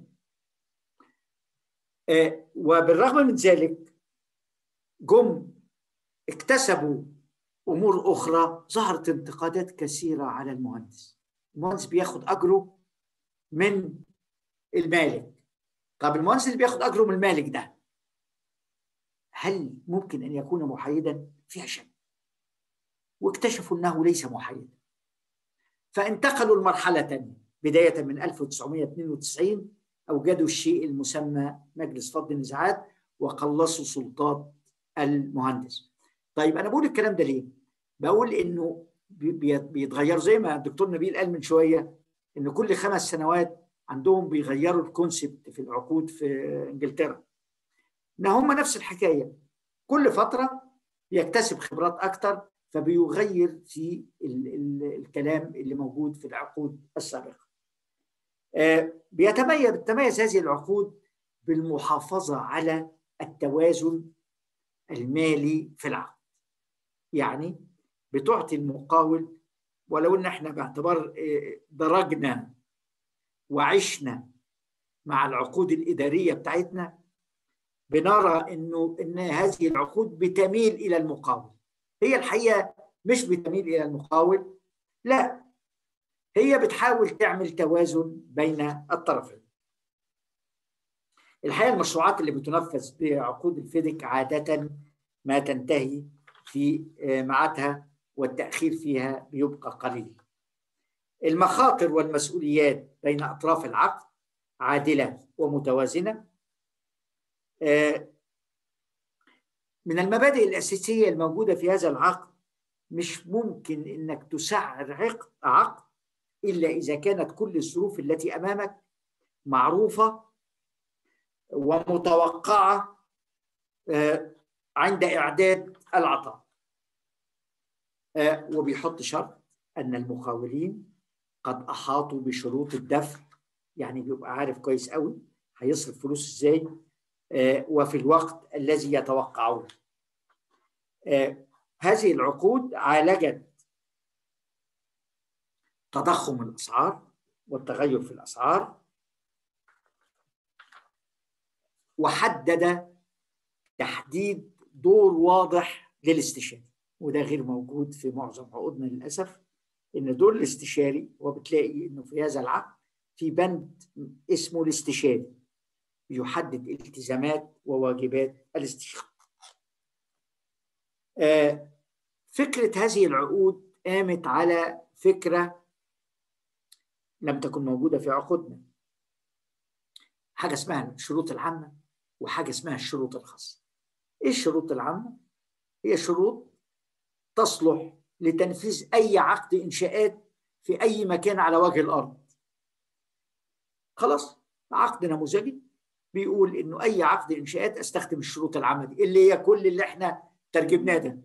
آه وبالرغم من ذلك جم اكتسبوا امور اخرى ظهرت انتقادات كثيره على المهندس المهندس بياخد اجره من المالك طب المهندس اللي بياخد اجره من المالك ده هل ممكن ان يكون محايدا فيها شك واكتشفوا انه ليس محايدا فانتقلوا لمرحله ثانيه بدايه من 1992 اوجدوا الشيء المسمى مجلس فض النزاعات وقلصوا سلطات المهندس طيب انا بقول الكلام ده ليه بقول انه بيتغيروا زي ما الدكتور نبيل قال من شويه ان كل خمس سنوات عندهم بيغيروا الكونسبت في العقود في انجلترا ان هم نفس الحكايه كل فتره بيكتسب خبرات اكتر فبيغير في ال ال الكلام اللي موجود في العقود السابقه آه بيتميز تميز هذه العقود بالمحافظه على التوازن المالي في العقد يعني بتعطي المقاول ولو ان احنا باعتبار درجنا وعشنا مع العقود الاداريه بتاعتنا بنرى انه ان هذه العقود بتميل الى المقاول هي الحقيقه مش بتميل الى المقاول لا هي بتحاول تعمل توازن بين الطرفين الحقيقه المشروعات اللي بتنفذ بعقود الفيدك عاده ما تنتهي في ميعادها والتاخير فيها بيبقى قليل المخاطر والمسؤوليات بين اطراف العقد عادله ومتوازنه من المبادئ الاساسيه الموجوده في هذا العقد مش ممكن انك تسعر عقد عقد الا اذا كانت كل الظروف التي امامك معروفه ومتوقعه عند اعداد العطاء وبيحط شرط ان المقاولين قد احاطوا بشروط الدفع يعني بيبقى عارف كويس قوي هيصرف فلوس ازاي وفي الوقت الذي يتوقعونه هذه العقود عالجت تضخم الاسعار والتغير في الاسعار وحدد تحديد دور واضح للاستشاري وده غير موجود في معظم عقودنا للاسف ان دور الاستشاري وبتلاقي انه في هذا العقد في بند اسمه الاستشاري يحدد التزامات وواجبات الاستشاري آه فكرة هذه العقود قامت على فكرة لم تكن موجودة في عقودنا حاجة اسمها الشروط العامة وحاجة اسمها الشروط الخاصة ايه الشروط العامة؟ هي شروط تصلح لتنفيذ أي عقد إنشاءات في أي مكان على وجه الأرض خلاص عقد نموذجي بيقول إنه أي عقد إنشاءات أستخدم الشروط العامة دي اللي هي كل اللي إحنا ترجمناه ده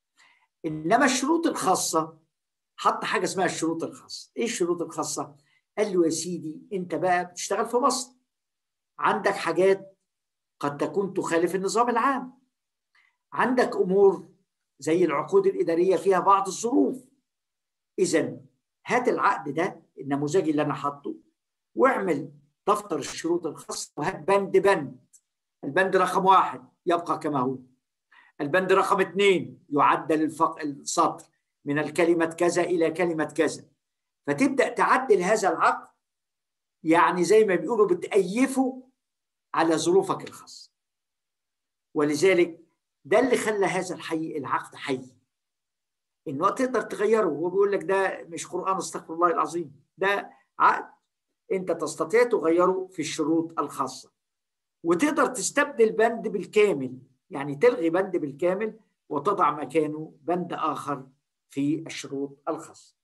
إنما الشروط الخاصة حط حاجة اسمها الشروط الخاصة إيه الشروط الخاصة؟ قال له يا سيدي انت بقى بتشتغل في مصر عندك حاجات قد تكون تخالف النظام العام عندك امور زي العقود الاداريه فيها بعض الظروف اذا هات العقد ده النموذجي اللي انا حاطه واعمل دفتر الشروط الخاصه وهات بند بند البند رقم واحد يبقى كما هو البند رقم اثنين يعدل الفق... السطر من الكلمة كذا إلى كلمة كذا فتبدأ تعدل هذا العقد يعني زي ما بيقولوا بتأيفه على ظروفك الخاصة ولذلك ده اللي خلى هذا الحي العقد حي انه تقدر تغيره هو بيقول لك ده مش قرآن استغفر الله العظيم ده عقد انت تستطيع تغيره في الشروط الخاصة وتقدر تستبدل بند بالكامل يعني تلغي بند بالكامل وتضع مكانه بند آخر في الشروط الخاصة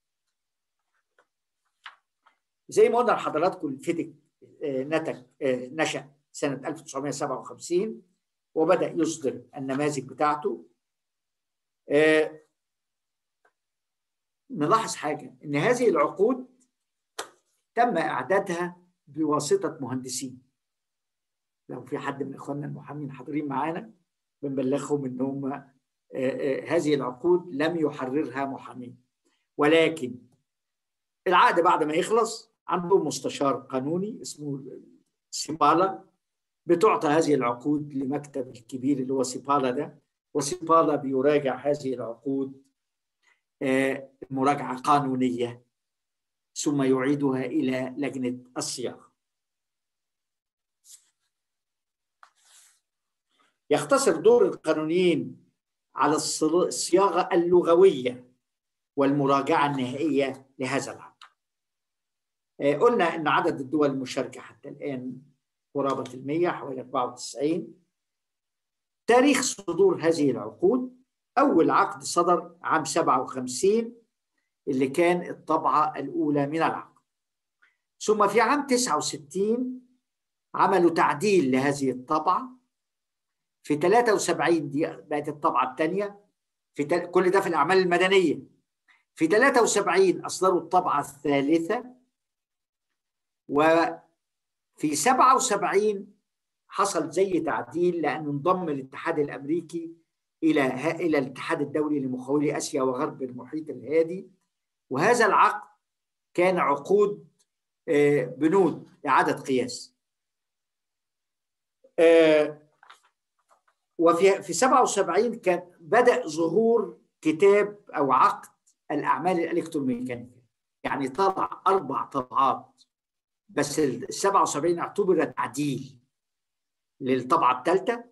زي ما قلنا لحضراتكم الفيدك نتج نشأ سنة 1957 وبدأ يصدر النماذج بتاعته نلاحظ حاجة إن هذه العقود تم إعدادها بواسطة مهندسين لو في حد من إخواننا المحامين حاضرين معانا بنبلغهم إن هم هذه العقود لم يحررها محامين ولكن العقد بعد ما يخلص عندهم مستشار قانوني اسمه سيبالا بتعطى هذه العقود لمكتب الكبير اللي هو سيبالا ده وسيبالا بيراجع هذه العقود مراجعة قانونية ثم يعيدها إلى لجنة الصياغة يختصر دور القانونيين على الصياغة اللغوية والمراجعة النهائية لهذا العقد قلنا أن عدد الدول المشاركة حتى الآن قرابة المية حوالي 94 تاريخ صدور هذه العقود أول عقد صدر عام 57 اللي كان الطبعة الأولى من العقد ثم في عام 69 عملوا تعديل لهذه الطبعة في 73 دي بقت الطبعة الثانية في تل... كل ده في الأعمال المدنية في 73 أصدروا الطبعة الثالثة وفي 77 حصل زي تعديل لأنه انضم الاتحاد الأمريكي إلى إلى الاتحاد الدولي لمخاولي آسيا وغرب المحيط الهادي وهذا العقد كان عقود بنود إعادة قياس وفي في 77 كان بدأ ظهور كتاب أو عقد الأعمال الإلكتروميكانية يعني طلع أربع طبعات بس ال 77 اعتبر تعديل للطبعة الثالثة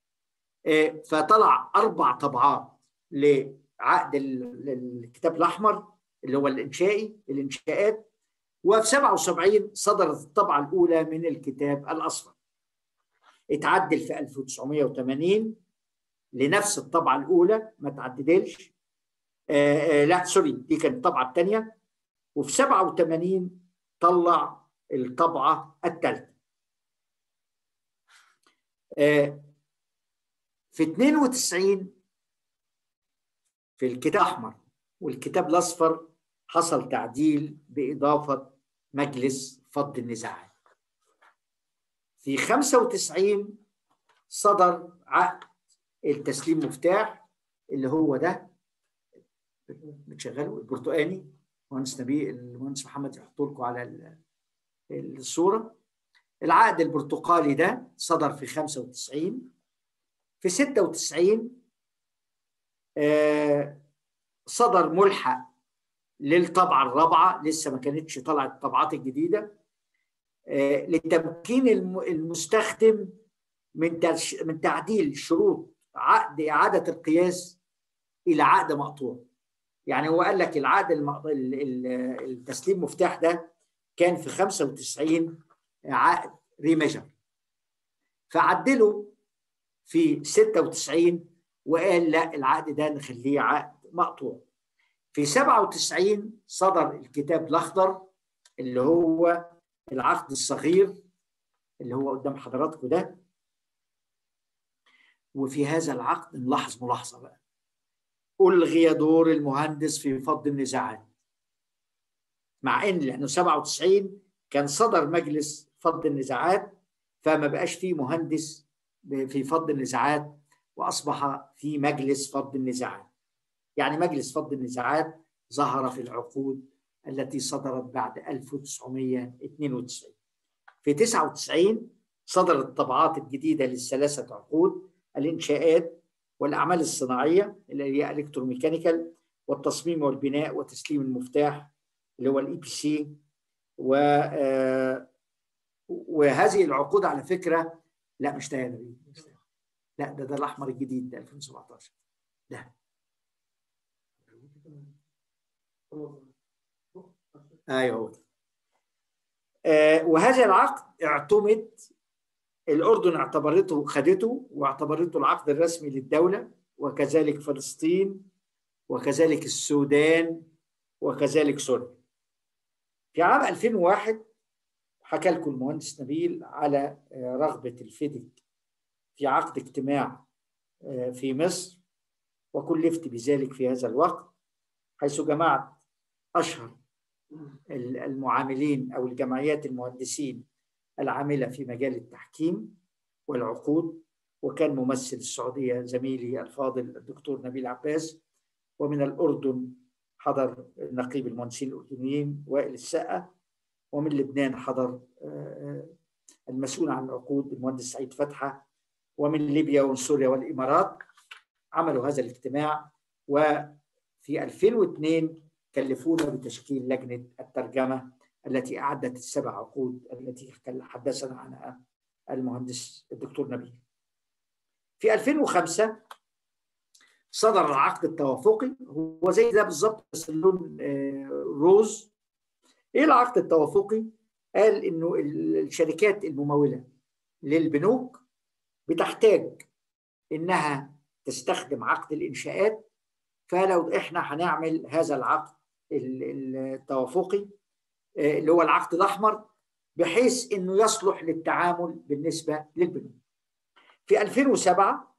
فطلع أربع طبعات لعقد الكتاب الأحمر اللي هو الإنشائي الإنشاءات وفي 77 صدرت الطبعة الأولى من الكتاب الأصفر اتعدل في 1980 لنفس الطبعة الأولى ما تعدلش آآ آآ لا سوري دي كانت الطبعة الثانية وفي 87 طلع الطبعة الثالثة في 92 في الكتاب الأحمر والكتاب الأصفر حصل تعديل بإضافة مجلس فض النزاعات في 95 صدر عقد التسليم مفتاح اللي هو ده بتشغله البرتقاني المهندس نبيل المهندس محمد يحط لكم على الصوره العقد البرتقالي ده صدر في 95 في 96 آه صدر ملحق للطبعه الرابعه لسه ما كانتش طلعت الطبعات الجديده آه لتمكين المستخدم من من تعديل شروط عقد اعاده القياس الى عقد مقطوع يعني هو قال لك العقد المق... التسليم مفتاح ده كان في 95 عقد ريميجر فعدله في 96 وقال لا العقد ده نخليه عقد مقطوع في 97 صدر الكتاب الاخضر اللي هو العقد الصغير اللي هو قدام حضراتكم ده وفي هذا العقد نلاحظ ملاحظه بقى ألغي دور المهندس في فض النزاعات مع ان لانه 97 كان صدر مجلس فض النزاعات فما بقاش فيه مهندس في فض النزاعات واصبح في مجلس فض النزاعات يعني مجلس فض النزاعات ظهر في العقود التي صدرت بعد 1992 في 99 صدرت الطبعات الجديده للثلاثه عقود الانشاءات والاعمال الصناعيه اللي هي الكتروميكانيكال والتصميم والبناء وتسليم المفتاح اللي هو الاي بي سي و وهذه العقود على فكره لا مش ده لا ده ده الاحمر الجديد ده 2017 ده ايوه آه وهذا العقد اعتمد الاردن اعتبرته خدته واعتبرته العقد الرسمي للدوله وكذلك فلسطين وكذلك السودان وكذلك سوريا في عام 2001 حكى لكم المهندس نبيل على رغبة الفيدك في عقد اجتماع في مصر وكلفت بذلك في هذا الوقت حيث جمعت أشهر المعاملين أو الجمعيات المهندسين العاملة في مجال التحكيم والعقود وكان ممثل السعودية زميلي الفاضل الدكتور نبيل عباس ومن الأردن حضر نقيب المهندسين الأردنيين وائل السقا ومن لبنان حضر المسؤول عن العقود المهندس سعيد فتحة ومن ليبيا وسوريا والإمارات عملوا هذا الاجتماع وفي 2002 كلفونا بتشكيل لجنة الترجمة التي أعدت السبع عقود التي حدثنا عنها المهندس الدكتور نبيل في 2005 صدر العقد التوافقي هو زي ده بالظبط بس اللون روز ايه العقد التوافقي؟ قال انه الشركات المموله للبنوك بتحتاج انها تستخدم عقد الانشاءات فلو احنا هنعمل هذا العقد التوافقي اللي هو العقد الاحمر بحيث انه يصلح للتعامل بالنسبه للبنوك. في 2007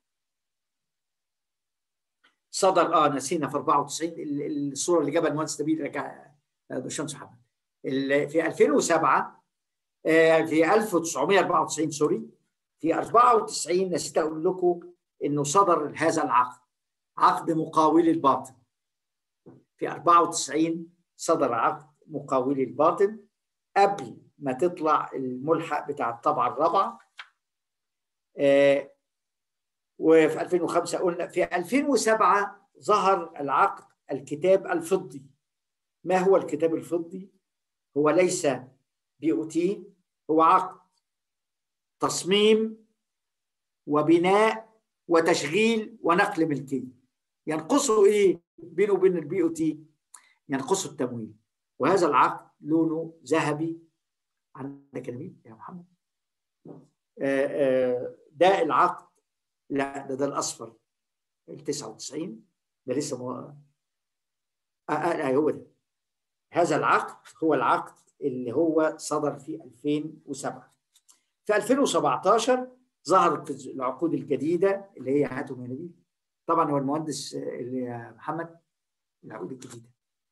صدر اه نسينا في 94 الصوره اللي جابها المهندس نبيل رجع باشمهندس محمد في 2007 في 1994 سوري في 94 نسيت اقول لكم انه صدر هذا العقد عقد مقاولي الباطن في 94 صدر عقد مقاولي الباطن قبل ما تطلع الملحق بتاع الطبعه الرابعه وفي 2005 قلنا في 2007 ظهر العقد الكتاب الفضي ما هو الكتاب الفضي هو ليس بي او تي هو عقد تصميم وبناء وتشغيل ونقل ملكيه ينقصه ايه بينه وبين البي او تي ينقصه التمويل وهذا العقد لونه ذهبي عندك يا يا محمد آآ آآ ده العقد لا ده ده الاصفر ال 99 ده لسه مو... آه آه هو ده هذا العقد هو العقد اللي هو صدر في 2007 في 2017 ظهرت العقود الجديده اللي هي هاتوا نبيل طبعا هو المهندس اللي محمد العقود الجديده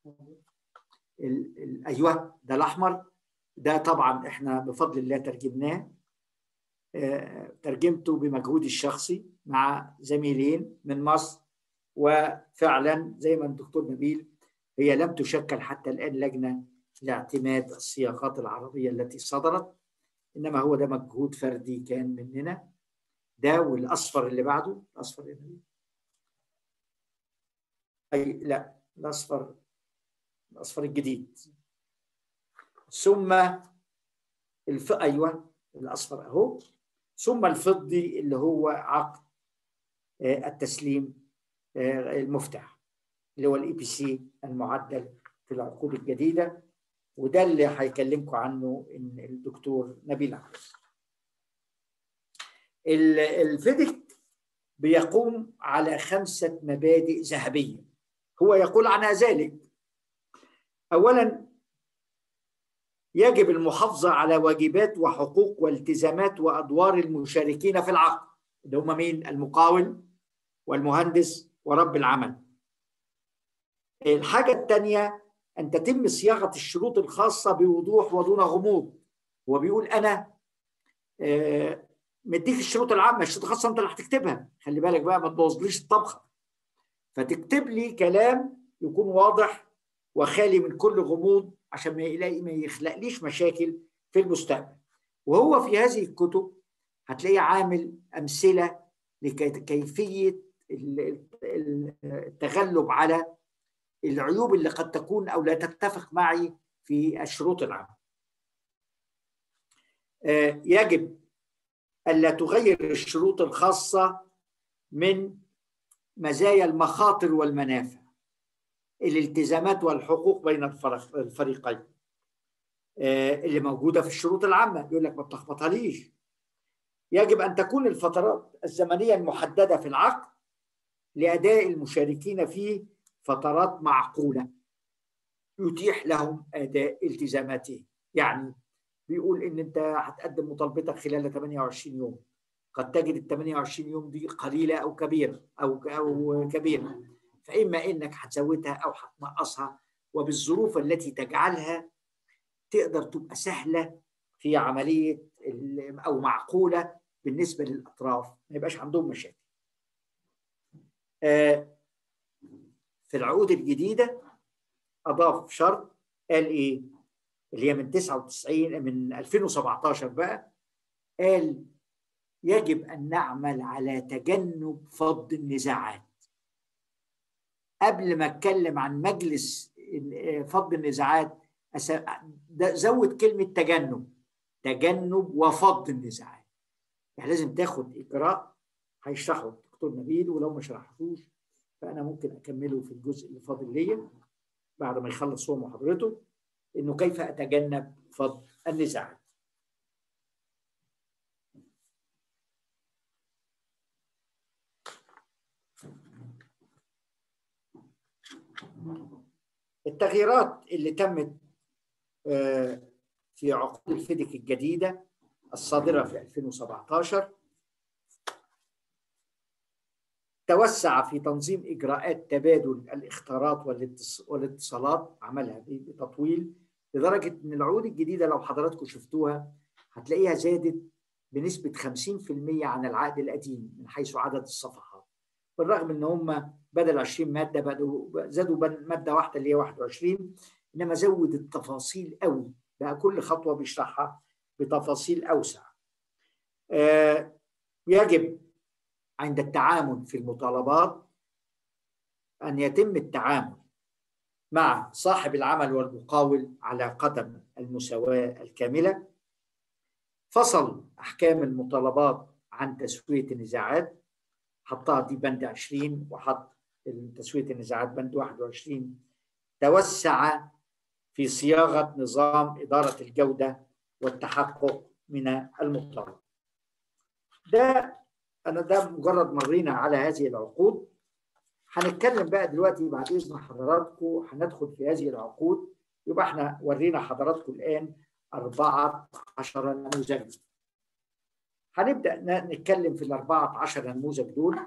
ال ال ايوه ده الاحمر ده طبعا احنا بفضل الله ترجمناه آه ترجمته بمجهودي الشخصي مع زميلين من مصر وفعلا زي ما الدكتور نبيل هي لم تشكل حتى الان لجنه لاعتماد الصياغات العربيه التي صدرت انما هو ده مجهود فردي كان مننا ده والاصفر اللي بعده الاصفر اللي اي لا الاصفر الاصفر الجديد ثم الف ايوه الاصفر اهو ثم الفضي اللي هو عقد التسليم المفتاح اللي هو الاي بي سي المعدل في العقود الجديده وده اللي هيكلمكم عنه ان الدكتور نبيل عباس الفيدك بيقوم على خمسه مبادئ ذهبيه هو يقول عنها ذلك اولا يجب المحافظه على واجبات وحقوق والتزامات وادوار المشاركين في العقد اللي هم مين المقاول والمهندس ورب العمل الحاجه الثانيه ان تتم صياغه الشروط الخاصه بوضوح ودون غموض هو بيقول انا آه، مديك الشروط العامه الشروط الخاصه انت اللي هتكتبها خلي بالك بقى ما تبوظليش الطبخه فتكتب لي كلام يكون واضح وخالي من كل غموض عشان ما يلاقي ما يخلقليش مشاكل في المستقبل وهو في هذه الكتب هتلاقيه عامل امثله لكيفيه التغلب على العيوب اللي قد تكون او لا تتفق معي في الشروط العامه. آه، يجب الا تغير الشروط الخاصه من مزايا المخاطر والمنافع الالتزامات والحقوق بين الفريقين آه، اللي موجوده في الشروط العامه يقول لك ما تلخبطها ليش يجب ان تكون الفترات الزمنيه المحدده في العقد لاداء المشاركين فيه فترات معقوله يتيح لهم اداء التزاماتهم يعني بيقول ان انت هتقدم مطالبتك خلال 28 يوم قد تجد ال 28 يوم دي قليله او كبيره او او كبيره فاما انك هتزودها او هتنقصها وبالظروف التي تجعلها تقدر تبقى سهله في عمليه او معقوله بالنسبه للاطراف ما يبقاش عندهم مشاكل. آه، في العقود الجديده اضاف شرط قال ايه؟ اللي هي من 99 من 2017 بقى قال يجب ان نعمل على تجنب فض النزاعات. قبل ما اتكلم عن مجلس فض النزاعات زود كلمه تجنب تجنب وفض النزاعات. يعني لازم تاخد اجراء هيشرحه الدكتور نبيل ولو ما شرحتوش فانا ممكن اكمله في الجزء اللي فاضل ليا بعد ما يخلص هو محاضرته انه كيف اتجنب فض النزاعات التغييرات اللي تمت في عقود الفيديك الجديده الصادره في 2017 توسع في تنظيم اجراءات تبادل الاختارات والاتصالات عملها بتطويل لدرجه ان العقود الجديده لو حضراتكم شفتوها هتلاقيها زادت بنسبه 50% عن العقد القديم من حيث عدد الصفحات بالرغم ان هم بدل 20 ماده بدوا زادوا ماده واحده اللي هي 21 انما زود التفاصيل قوي بقى كل خطوه بيشرحها بتفاصيل اوسع. آه يجب عند التعامل في المطالبات ان يتم التعامل مع صاحب العمل والمقاول على قدم المساواه الكامله فصل احكام المطالبات عن تسويه النزاعات حطها دي بند 20 وحط تسويه النزاعات بند 21 توسع في صياغه نظام اداره الجوده والتحقق من المطالب. ده انا ده مجرد مرينا على هذه العقود هنتكلم بقى دلوقتي بعد اذن حضراتكم هندخل في هذه العقود يبقى احنا ورينا حضراتكم الان 14 نموذج هنبدا نتكلم في ال 14 نموذج دول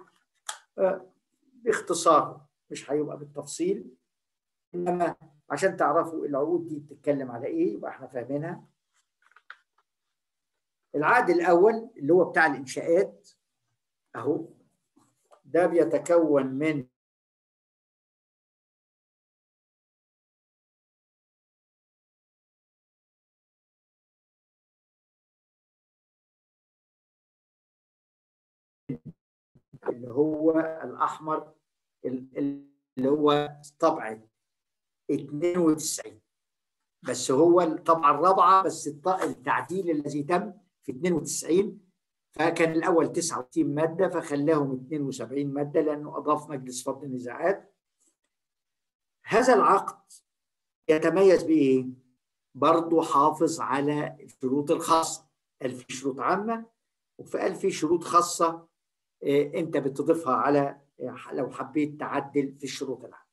باختصار مش هيبقى بالتفصيل انما عشان تعرفوا العقود دي بتتكلم على ايه يبقى احنا فاهمينها العقد الاول اللي هو بتاع الانشاءات اهو ده بيتكون من اللي هو الاحمر اللي هو طبعه 92 بس هو الطبعه الرابعه بس التعديل الذي تم في 92 فكان الاول 69 ماده فخلاهم 72 ماده لانه اضاف مجلس فض النزاعات هذا العقد يتميز بايه؟ برضه حافظ على الشروط الخاصه قال في شروط عامه وقال في شروط خاصه إيه انت بتضيفها على لو حبيت تعدل في الشروط العامه.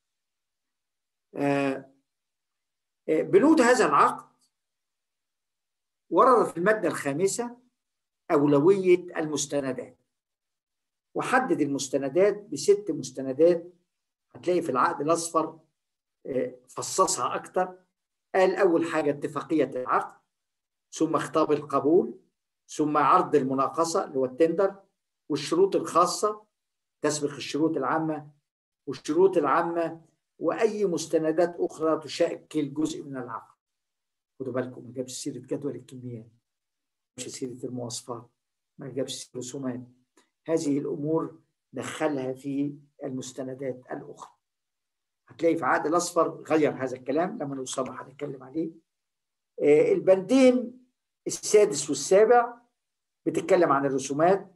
آه بنود هذا العقد ورد في الماده الخامسه أولوية المستندات وحدد المستندات بست مستندات هتلاقي في العقد الأصفر فصصها اكثر قال اول حاجه اتفاقيه العقد ثم خطاب القبول ثم عرض المناقصه اللي هو التندر والشروط الخاصه تسبق الشروط العامه والشروط العامه واي مستندات اخرى تشكل جزء من العقد خدوا بالكم ما جابش سيره جدول الكميات ما جابش سيره المواصفات ما جابش سيره الرسومات هذه الامور دخلها في المستندات الاخرى هتلاقي في عقد الاصفر غير هذا الكلام لما نوصل هنتكلم عليه البندين السادس والسابع بتتكلم عن الرسومات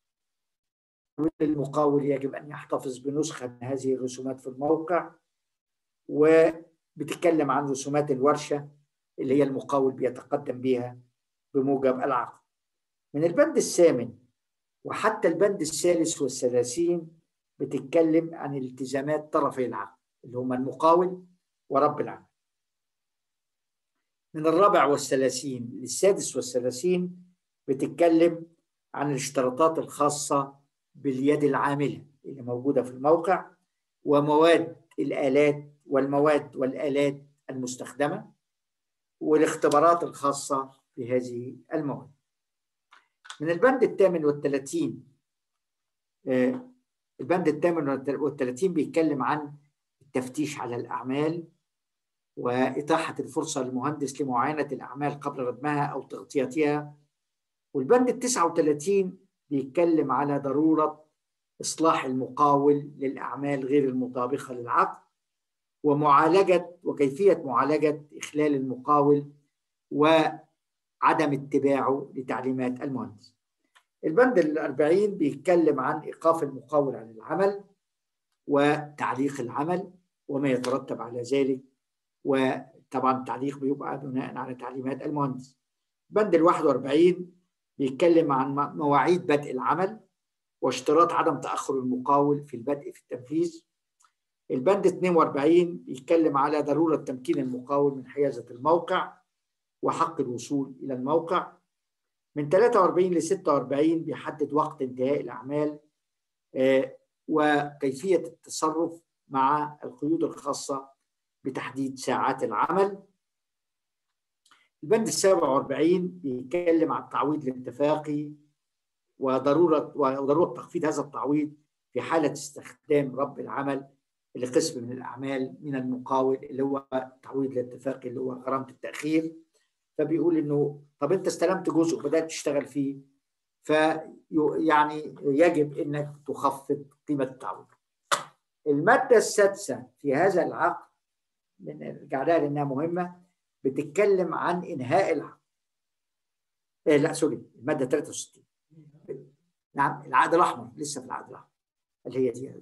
المقاول يجب ان يحتفظ بنسخه من هذه الرسومات في الموقع وبتتكلم عن رسومات الورشه اللي هي المقاول بيتقدم بها بموجب العقد من البند الثامن وحتى البند الثالث والثلاثين بتتكلم عن التزامات طرفي العقد اللي هما المقاول ورب العمل من الرابع والثلاثين للسادس والثلاثين بتتكلم عن الاشتراطات الخاصة باليد العاملة اللي موجودة في الموقع ومواد الآلات والمواد والآلات المستخدمة والاختبارات الخاصة بهذه المواد من البند الثامن والثلاثين البند الثامن والثلاثين بيتكلم عن التفتيش على الأعمال وإتاحة الفرصة للمهندس لمعاينة الأعمال قبل ردمها أو تغطيتها والبند التسعة وثلاثين بيتكلم على ضرورة إصلاح المقاول للأعمال غير المطابقة للعقد ومعالجة وكيفية معالجة إخلال المقاول وعدم اتباعه لتعليمات المهندس البند الأربعين بيتكلم عن إيقاف المقاول عن العمل وتعليق العمل وما يترتب على ذلك وطبعا التعليق بيبقى بناء على تعليمات المهندس بند ال 41 بيتكلم عن مواعيد بدء العمل واشتراط عدم تأخر المقاول في البدء في التنفيذ البند 42 بيتكلم على ضرورة تمكين المقاول من حيازة الموقع وحق الوصول إلى الموقع من 43 ل 46 بيحدد وقت انتهاء الأعمال وكيفية التصرف مع القيود الخاصة بتحديد ساعات العمل البند السابع والأربعين بيتكلم عن التعويض الاتفاقي وضرورة وضرورة تخفيض هذا التعويض في حالة استخدام رب العمل لقسم من الأعمال من المقاول اللي هو التعويض الاتفاقي اللي هو غرامة التأخير فبيقول إنه طب أنت استلمت جزء وبدأت تشتغل فيه فيعني يجب إنك تخفض قيمة التعويض. المادة السادسة في هذا العقد نرجع لها لأنها مهمة بتتكلم عن انهاء العقد إيه لا سوري الماده 63 نعم العقد الاحمر لسه في العقد الاحمر اللي هي دي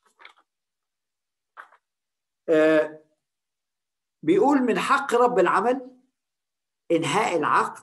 آه بيقول من حق رب العمل انهاء العقد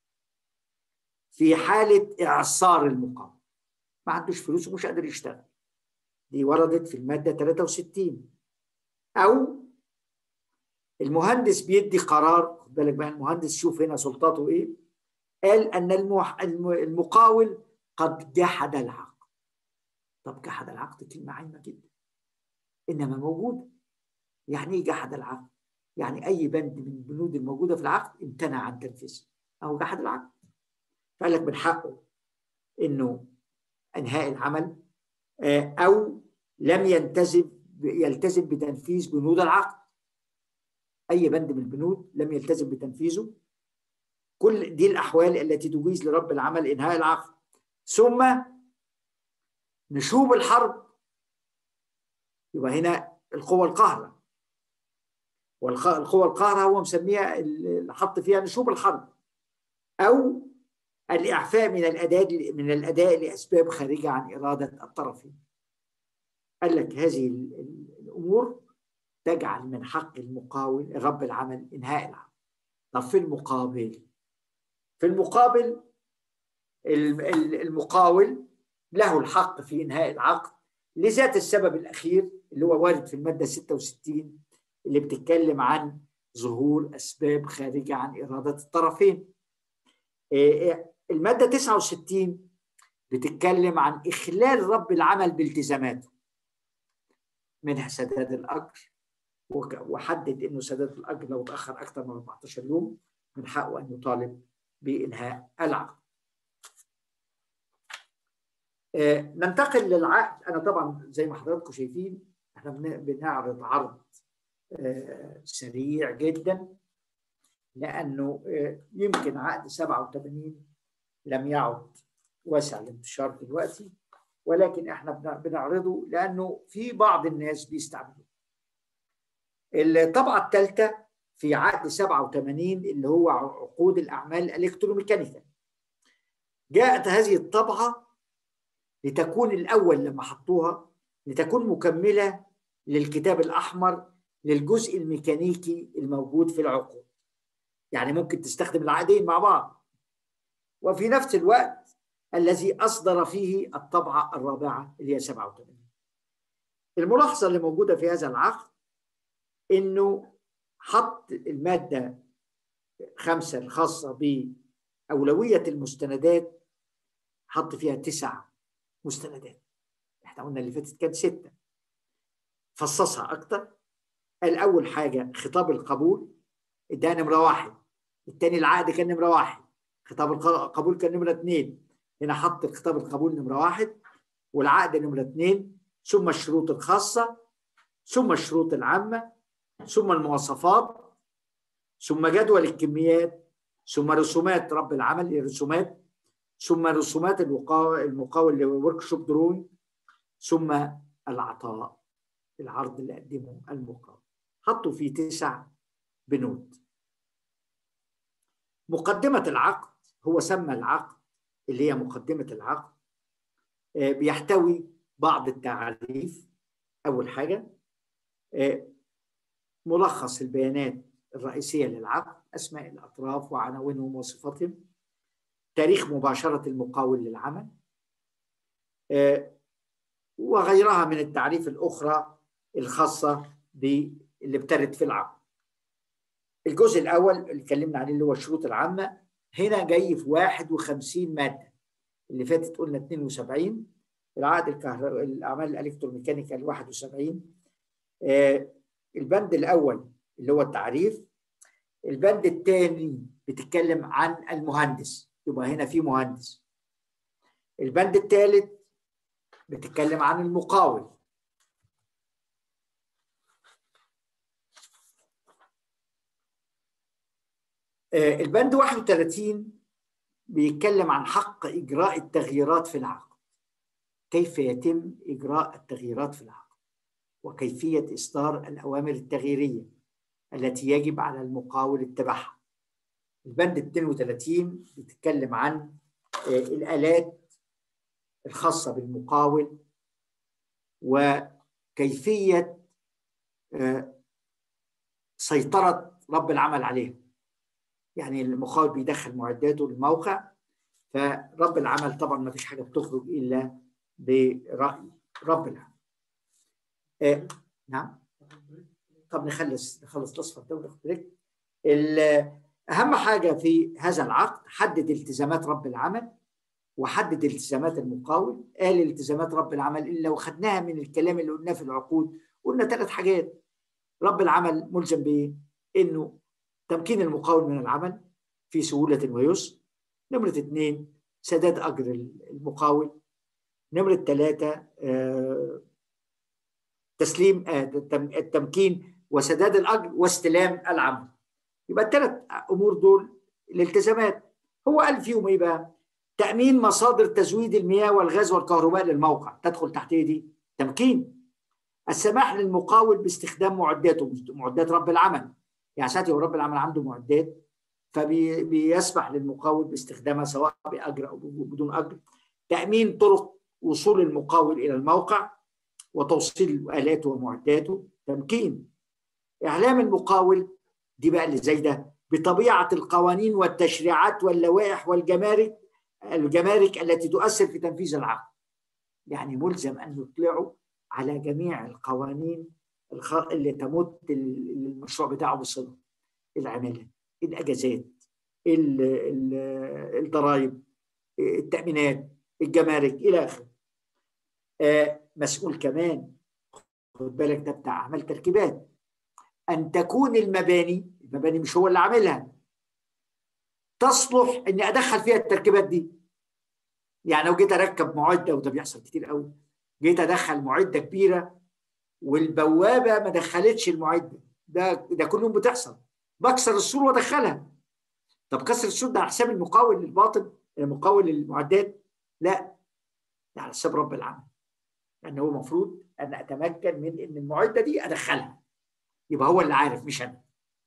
في حاله اعصار المقام ما عندوش فلوس ومش قادر يشتغل دي وردت في الماده 63 او المهندس بيدي قرار خد بالك بقى المهندس شوف هنا سلطاته ايه قال ان المح... المقاول قد جحد العقد طب جحد العقد كلمه عايمه جدا انما موجوده يعني ايه جحد العقد يعني اي بند من البنود الموجوده في العقد امتنع عن تنفيذه او جحد العقد فقال لك من حقه انه انهاء العمل او لم يلتزم يلتزم بتنفيذ بنود العقد اي بند من البنود لم يلتزم بتنفيذه كل دي الاحوال التي تجيز لرب العمل انهاء العقد ثم نشوب الحرب يبقى هنا القوة القاهرة والقوة القاهرة هو مسميها اللي حط فيها نشوب الحرب أو الإعفاء من الأداء من الأداء لأسباب خارجة عن إرادة الطرفين. قال لك هذه الأمور تجعل من حق المقاول رب العمل انهاء العمل طب في المقابل في المقابل المقاول له الحق في انهاء العقد لذات السبب الاخير اللي هو وارد في الماده 66 اللي بتتكلم عن ظهور اسباب خارجه عن اراده الطرفين الماده 69 بتتكلم عن اخلال رب العمل بالتزاماته منها سداد الاجر وحدد انه سداد الاجر لو تاخر اكثر من 14 يوم من حقه ان يطالب بانهاء العقد. ننتقل للعقد انا طبعا زي ما حضراتكم شايفين احنا بنعرض عرض سريع جدا لانه يمكن عقد 87 لم يعد واسع الانتشار دلوقتي ولكن احنا بنعرضه لانه في بعض الناس بيستعملوه. الطبعه الثالثه في عقد 87 اللي هو عقود الاعمال الالكتروميكانيكال. جاءت هذه الطبعه لتكون الاول لما حطوها لتكون مكمله للكتاب الاحمر للجزء الميكانيكي الموجود في العقود. يعني ممكن تستخدم العقدين مع بعض. وفي نفس الوقت الذي أصدر فيه الطبعة الرابعة اللي هي 87 الملاحظة اللي موجودة في هذا العقد إنه حط المادة خمسة الخاصة بأولوية المستندات حط فيها تسع مستندات احنا قلنا اللي فاتت كانت ستة فصصها أكتر قال أول حاجة خطاب القبول اداها نمرة واحد الثاني العقد كان نمرة واحد خطاب القبول كان نمرة اثنين هنا حط خطاب القبول نمرة واحد والعقد نمرة اثنين ثم الشروط الخاصة ثم الشروط العامة ثم المواصفات ثم جدول الكميات ثم رسومات رب العمل الرسومات ثم رسومات المقاول ورك شوب دروينج ثم العطاء العرض اللي قدمه المقاول حطوا فيه تسع بنود مقدمة العقد هو سمى العقد اللي هي مقدمة العقد بيحتوي بعض التعريف أول حاجة ملخص البيانات الرئيسية للعقد أسماء الأطراف وعناوينهم وصفاتهم تاريخ مباشرة المقاول للعمل وغيرها من التعريف الأخرى الخاصة باللي بترد في العقد الجزء الأول اللي اتكلمنا عليه اللي هو الشروط العامة هنا جاي في 51 ماده اللي فاتت قلنا 72 العقد الكهرباء الاعمال الالكتروميكانيكال 71 آه البند الاول اللي هو التعريف البند الثاني بتتكلم عن المهندس يبقى هنا في مهندس البند الثالث بتتكلم عن المقاول البند 31 بيتكلم عن حق إجراء التغييرات في العقد كيف يتم إجراء التغييرات في العقد وكيفية إصدار الأوامر التغييرية التي يجب على المقاول اتباعها البند 32 بيتكلم عن الآلات الخاصة بالمقاول وكيفية سيطرة رب العمل عليها يعني المقاول بيدخل معداته للموقع فرب العمل طبعا ما فيش حاجه بتخرج الا براي رب العمل. آه نعم طب نخلص نخلص الاصفر ده وناخد بريك. اهم حاجه في هذا العقد حدد التزامات رب العمل وحدد التزامات المقاول قال التزامات رب العمل الا وخدناها من الكلام اللي قلناه في العقود قلنا ثلاث حاجات رب العمل ملزم بايه؟ انه تمكين المقاول من العمل في سهولة ويسر نمرة اثنين سداد أجر المقاول نمرة ثلاثة تسليم التمكين وسداد الأجر واستلام العمل يبقى الثلاث أمور دول الالتزامات هو قال فيهم إيه بقى؟ تأمين مصادر تزويد المياه والغاز والكهرباء للموقع تدخل تحت إيه دي؟ تمكين السماح للمقاول باستخدام معداته معدات رب العمل يعني ساعات لو رب العمل عنده معدات فبيسمح للمقاول باستخدامها سواء باجر او بدون اجر تامين طرق وصول المقاول الى الموقع وتوصيل الالاته ومعداته تمكين اعلام المقاول دي بقى اللي زي ده بطبيعه القوانين والتشريعات واللوائح والجمارك الجمارك التي تؤثر في تنفيذ العقد يعني ملزم ان يطلعوا على جميع القوانين اللي تمت المشروع بتاعه بصله العماله الاجازات الضرائب التامينات الجمارك الى اخره آه مسؤول كمان خد بالك ده بتاع اعمال تركيبات ان تكون المباني المباني مش هو اللي عاملها تصلح اني ادخل فيها التركيبات دي يعني لو جيت اركب معده وده بيحصل كتير قوي جيت ادخل معده كبيره والبوابه ما دخلتش المعده ده ده كل يوم بتحصل بكسر السور وادخلها طب كسر السور ده على حساب المقاول للباطن المقاول للمعدات لا ده على حساب رب العمل لان هو المفروض ان اتمكن من ان المعده دي ادخلها يبقى هو اللي عارف مش انا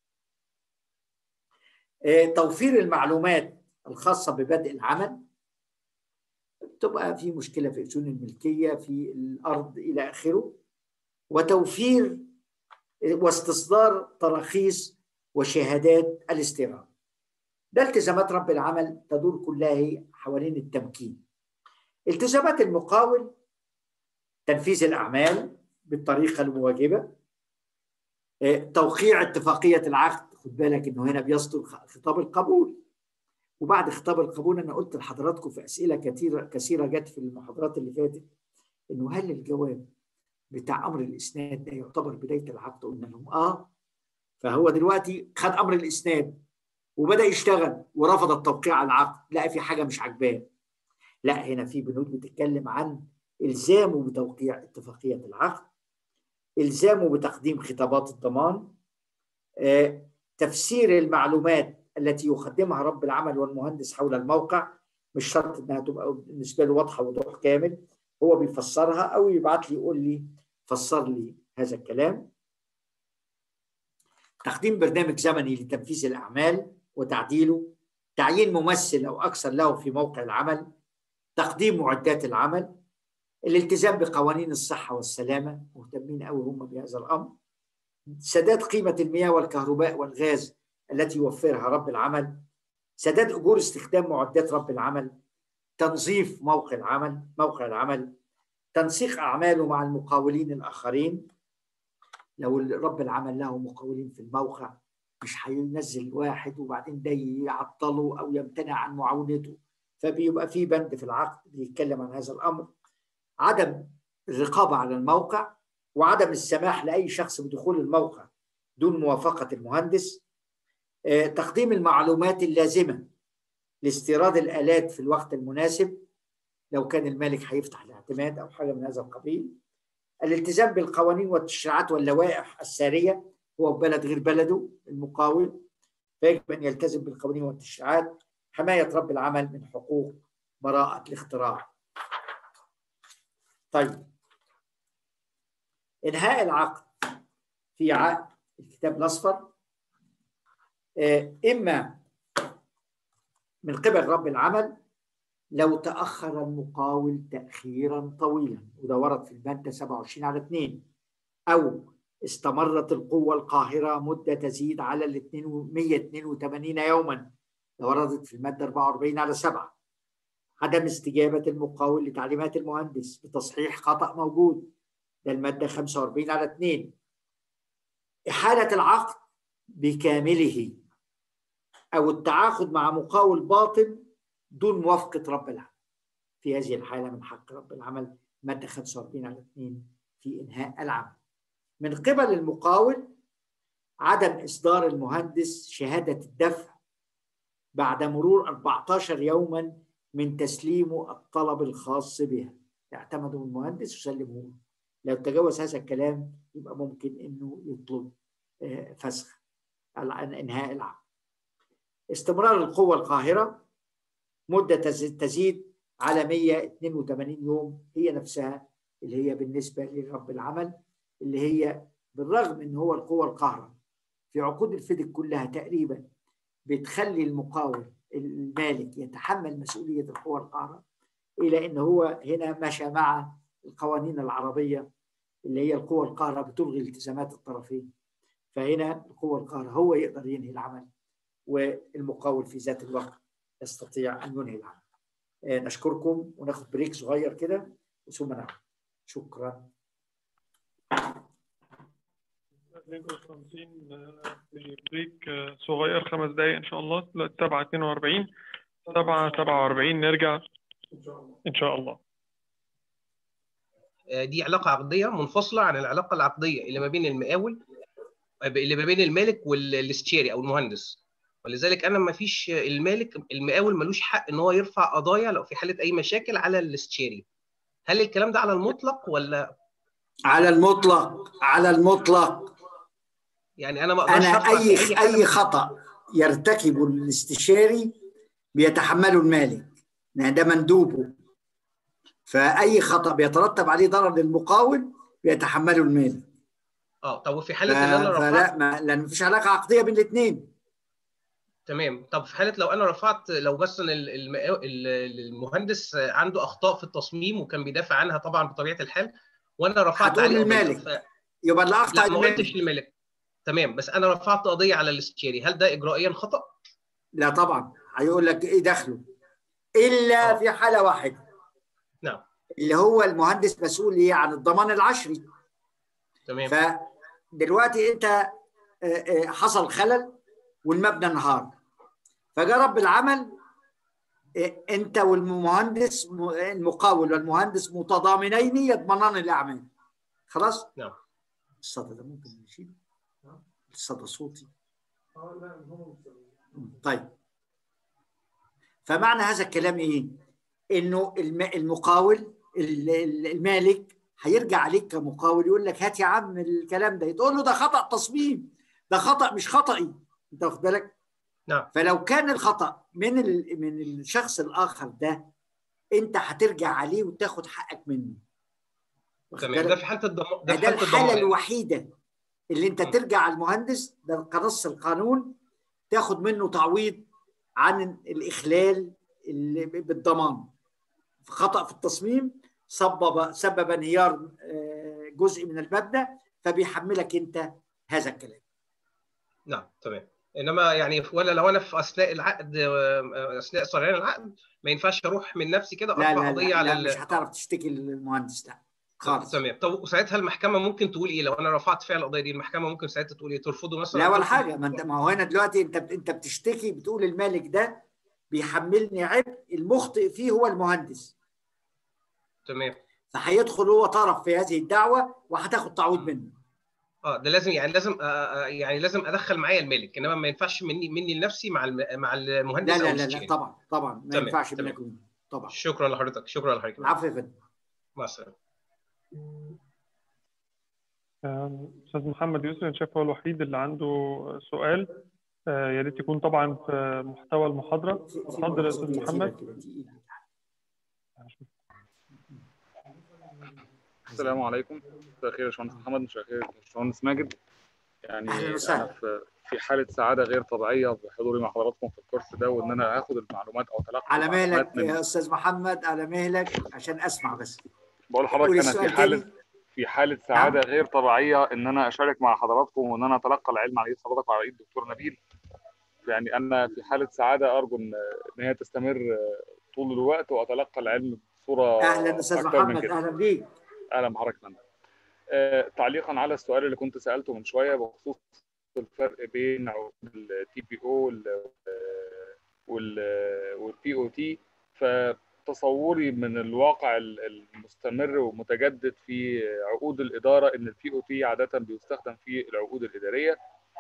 توفير المعلومات الخاصه ببدء العمل تبقى في مشكله في اصول الملكيه في الارض الى اخره وتوفير واستصدار تراخيص وشهادات الاستيراد ده التزامات رب العمل تدور كلها حوالين التمكين التزامات المقاول تنفيذ الاعمال بالطريقه المواجبه توقيع اتفاقيه العقد خد بالك انه هنا بيصدر خطاب القبول وبعد خطاب القبول انا قلت لحضراتكم في اسئله كثيره كثيره جت في المحاضرات اللي فاتت انه هل الجواب بتاع امر الاسناد ده يعتبر بدايه العقد قلنا لهم اه فهو دلوقتي خد امر الاسناد وبدا يشتغل ورفض التوقيع على العقد لقى في حاجه مش عاجباه لا هنا في بنود بتتكلم عن الزامه بتوقيع اتفاقيه العقد الزامه بتقديم خطابات الضمان آه، تفسير المعلومات التي يقدمها رب العمل والمهندس حول الموقع مش شرط انها تبقى بالنسبه له واضحه وضوح كامل هو بيفسرها او يبعت لي يقول لي فسر لي هذا الكلام تقديم برنامج زمني لتنفيذ الاعمال وتعديله تعيين ممثل او اكثر له في موقع العمل تقديم معدات العمل الالتزام بقوانين الصحه والسلامه مهتمين قوي هم بهذا الامر سداد قيمه المياه والكهرباء والغاز التي يوفرها رب العمل سداد اجور استخدام معدات رب العمل تنظيف موقع العمل موقع العمل تنسيق اعماله مع المقاولين الاخرين لو رب العمل له مقاولين في الموقع مش هينزل واحد وبعدين ده يعطله او يمتنع عن معاونته فبيبقى في بند في العقد بيتكلم عن هذا الامر عدم الرقابه على الموقع وعدم السماح لاي شخص بدخول الموقع دون موافقه المهندس تقديم المعلومات اللازمه لاستيراد الالات في الوقت المناسب لو كان المالك هيفتح الاعتماد او حاجه من هذا القبيل الالتزام بالقوانين والتشريعات واللوائح الساريه هو في بلد غير بلده المقاول فيجب ان يلتزم بالقوانين والتشريعات حمايه رب العمل من حقوق براءه الاختراع طيب انهاء العقد في عقد الكتاب الاصفر اما من قبل رب العمل لو تاخر المقاول تاخيرا طويلا وده ورد في الماده 27 على 2 او استمرت القوه القاهره مده تزيد على ال 182 يوما ده وردت في الماده 44 على 7 عدم استجابه المقاول لتعليمات المهندس بتصحيح خطا موجود ده الماده 45 على 2 احاله العقد بكامله او التعاقد مع مقاول باطن دون موافقه رب العمل في هذه الحاله من حق رب العمل ماده 45 على 2 في انهاء العمل من قبل المقاول عدم اصدار المهندس شهاده الدفع بعد مرور 14 يوما من تسليمه الطلب الخاص بها يعتمد المهندس ويسلمه لو تجاوز هذا الكلام يبقى ممكن انه يطلب فسخ انهاء العقد استمرار القوة القاهرة مدة تزيد على 182 يوم هي نفسها اللي هي بالنسبة لرب العمل اللي هي بالرغم ان هو القوة القاهرة في عقود الفيدك كلها تقريبا بتخلي المقاول المالك يتحمل مسؤولية القوة القاهرة إلى أن هو هنا مشى مع القوانين العربية اللي هي القوة القاهرة بتلغي التزامات الطرفين فهنا القوة القاهرة هو يقدر ينهي العمل والمقاول في ذات الوقت يستطيع ان ينهي العمل. نشكركم وناخد بريك صغير كده ثم نعود. شكرا. بريك صغير خمس دقايق ان شاء الله دلوقتي 7 42 7 47 نرجع ان شاء الله. دي علاقه عقديه منفصله عن العلاقه العقديه اللي ما بين المقاول اللي ما بين المالك والاستشاري او المهندس ولذلك انا ما فيش المالك المقاول ملوش حق ان هو يرفع قضايا لو في حاله اي مشاكل على الاستشاري هل الكلام ده على المطلق ولا على المطلق على المطلق يعني انا ما اقدرش انا أرفع اي في حاجة اي خطا يرتكبه الاستشاري بيتحمله المالك يعني ده مندوبه فاي خطا بيترتب عليه ضرر للمقاول بيتحمله المالك اه طب وفي ف- حاله ان انا رفعت فلا ما لان مفيش علاقه عقديه بين الاثنين تمام طب في حاله لو انا رفعت لو مثلا ال- المقا- ال- المهندس عنده اخطاء في التصميم وكان بيدافع عنها طبعا بطبيعه الحال وانا رفعت هتقول عليه قضية، للمالك. ف- يبقى اللي اخطا لا ما قلتش المالك للمالك تمام بس انا رفعت قضيه على الاستشاري هل ده اجرائيا خطا؟ لا طبعا هيقول لك ايه دخله الا آه. في حاله واحده نعم اللي هو المهندس مسؤول ايه عن الضمان العشري تمام فدلوقتي انت آه، آه، حصل خلل والمبنى انهار فجاء رب العمل آه، انت والمهندس م- المقاول والمهندس متضامنين يضمنان الاعمال خلاص نعم. الصدى ده ممكن نشيل الصدى صوتي طيب فمعنى هذا الكلام ايه انه الم- المقاول ال- ال- المالك هيرجع عليك كمقاول يقول لك هات يا عم الكلام ده تقول له ده خطا تصميم ده خطا مش خطأي انت واخد بالك نعم فلو كان الخطا من ال... من الشخص الاخر ده انت هترجع عليه وتاخد حقك منه واخد تمام ده بالك؟ في حاله الضمان ده ده, في ده حاله الحاله الضمان الوحيده اللي انت م. ترجع على المهندس ده كنص القانون تاخد منه تعويض عن الاخلال اللي بالضمان في خطا في التصميم سبب سبب انهيار آه، جزء من المبنى فبيحملك انت هذا الكلام نعم تمام انما يعني ولا لو انا في اثناء العقد آه، اثناء صريان العقد ما ينفعش اروح من نفسي كده لا ارفع لا قضيه لا, على لا ال- مش هتعرف تشتكي للمهندس لا خالص تمام طب وساعتها المحكمه ممكن تقول ايه لو انا رفعت فعل القضيه دي المحكمه ممكن ساعتها تقول ايه ترفضه مثلا لا ولا ترفض- حاجه ما انت ما هو هنا دلوقتي انت انت بتشتكي بتقول المالك ده بيحملني عبء المخطئ فيه هو المهندس تمام فهيدخل هو طرف في هذه الدعوه وهتاخد تعويض منه اه ده لازم يعني لازم آه آه، يعني لازم ادخل معايا المالك انما ما ينفعش مني مني لنفسي مع الم... مع المهندس لا او لا لا, لا الاستشاري طبعا طبعا ما تمام، ينفعش تمام. منك ومنه طبعا شكرا لحضرتك شكرا لحضرتك العفو يا فندم مع السلامه آم، أستاذ محمد يوسف أنا شايف هو الوحيد اللي عنده سؤال آه، يا ريت يكون طبعا في محتوى المحاضرة في- في اتفضل يا صوت أستاذ يزيدك محمد كده، تقيل. السلام عليكم مساء الخير يا باشمهندس محمد مساء الخير يا باشمهندس ماجد يعني أهلاً وسهلاً. انا في في حاله سعاده غير طبيعيه بحضوري مع حضراتكم في الكورس ده وان انا اخد المعلومات او تلقي على المعلومات مهلك من يا استاذ محمد على مهلك عشان اسمع بس بقول لحضرتك قول انا السؤال في حاله تاني. في حاله سعاده غير طبيعيه ان انا اشارك مع حضراتكم وان انا اتلقى العلم على ايد حضرتك وعلى ايد الدكتور نبيل يعني انا في حاله سعاده ارجو ان ان هي تستمر طول الوقت واتلقى العلم بصوره اهلا استاذ اكتر من محمد كده اهلا بيك اهلا بحضرتك يا فندم. آه، تعليقا على السؤال اللي كنت سالته من شويه بخصوص الفرق بين عقود التي بي او والبي او تي فتصوري من الواقع ال- المستمر ومتجدد في عقود الاداره ان البي او تي عاده بيستخدم في العقود الاداريه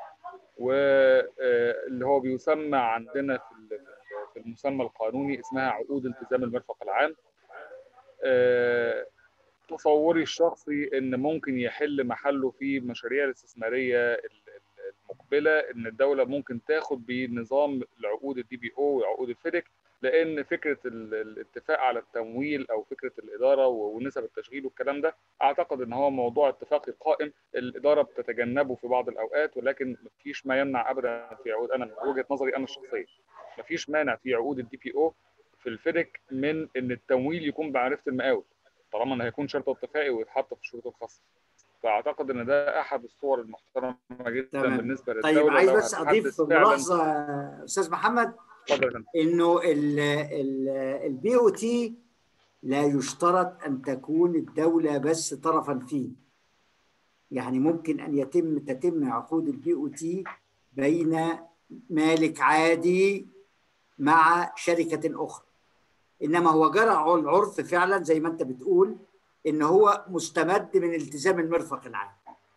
واللي هو بيسمى عندنا في ال- في المسمى القانوني اسمها عقود التزام المرفق العام آه، تصوري الشخصي ان ممكن يحل محله في المشاريع الاستثماريه ال- ال- المقبله ان الدوله ممكن تاخد بنظام العقود الدي بي او وعقود الفيدك لان فكره ال- الاتفاق على التمويل او فكره الاداره ونسب التشغيل والكلام ده اعتقد ان هو موضوع اتفاقي قائم الاداره بتتجنبه في بعض الاوقات ولكن مفيش ما يمنع ابدا في عقود انا من وجهه نظري انا الشخصيه مفيش مانع في عقود الدي بي او في الفيدك من ان التمويل يكون بمعرفه المقاول طالما انه هيكون شرط اتفاقي ويتحط في الشروط الخاصه فاعتقد ان ده احد الصور المحترمه جدا تمام. بالنسبه للدوله طيب عايز لو بس اضيف هتحدث فعلاً- ملاحظه يا استاذ محمد اتفضل يا فندم. انه البي او تي لا يشترط ان تكون الدوله بس طرفا فيه يعني ممكن ان يتم تتم عقود البي او تي بين مالك عادي مع شركه اخرى انما هو جرى العرف فعلا زي ما انت بتقول ان هو مستمد من التزام المرفق العام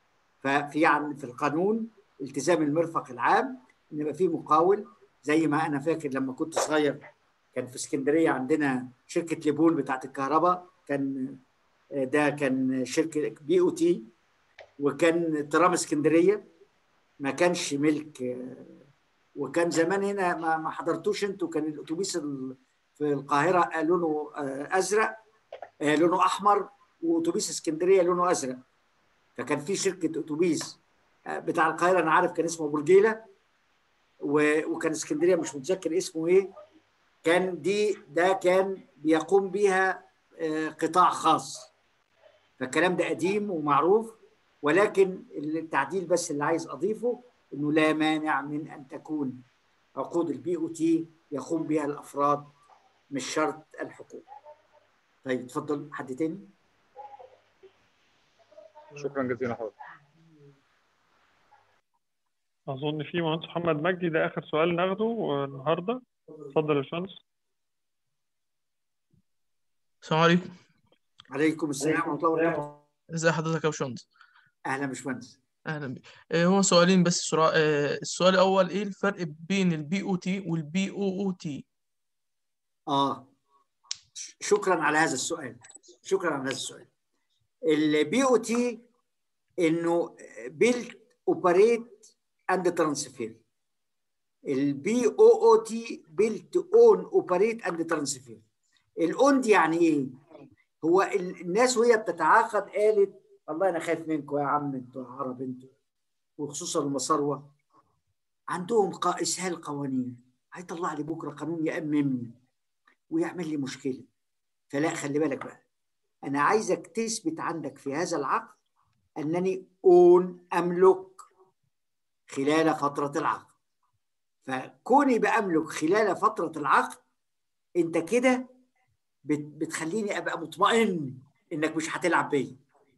ففي عن في القانون التزام المرفق العام ان يبقى فيه مقاول زي ما انا فاكر لما كنت صغير كان في اسكندريه عندنا شركه ليبول بتاعت الكهرباء كان ده كان شركه بي او تي وكان ترام اسكندريه ما كانش ملك وكان زمان هنا ما ما حضرتوش انتوا كان الاتوبيس ال- في القاهره لونه ازرق آه، لونه احمر واتوبيس اسكندريه لونه ازرق فكان في شركه اتوبيس آه، بتاع القاهره انا عارف كان اسمه برجيله و- وكان اسكندريه مش متذكر اسمه ايه كان دي ده كان بيقوم بيها آه، قطاع خاص فالكلام ده قديم ومعروف ولكن التعديل بس اللي عايز اضيفه انه لا مانع من ان تكون عقود البي او تي يقوم بها الافراد مش شرط الحكومه. طيب اتفضل حد تاني؟ شكرا جزيلا حضرتك اظن في مهندس محمد مجدي ده اخر سؤال ناخده النهارده اتفضل يا باشمهندس السلام عليكم عليكم السلام ورحمه الله وبركاته. ازي حضرتك يا باشمهندس اهلا يا باشمهندس. اهلا بيك آه، هو سؤالين بس سرعة آه، السؤال الاول ايه الفرق بين البي او تي والبي او او تي اه ش- شكرا على هذا السؤال. شكرا على هذا السؤال. البي او تي انه بيلد اوبريت اند ترانسفير. البي او او تي بيلد اون اوبريت اند ترانسفير. الاون دي يعني ايه؟ هو ال- الناس وهي بتتعاقد قالت والله انا خايف منكم يا عم انتوا يا عرب انتوا وخصوصا المصاروه عندهم قا- اسهال قوانين هيطلع لي بكره قانون يأممني ويعمل لي مشكله فلا خلي بالك بقى انا عايزك تثبت عندك في هذا العقد انني اون املك خلال فتره العقد فكوني باملك خلال فتره العقد انت كده بت- بتخليني ابقى مطمئن انك مش هتلعب بيا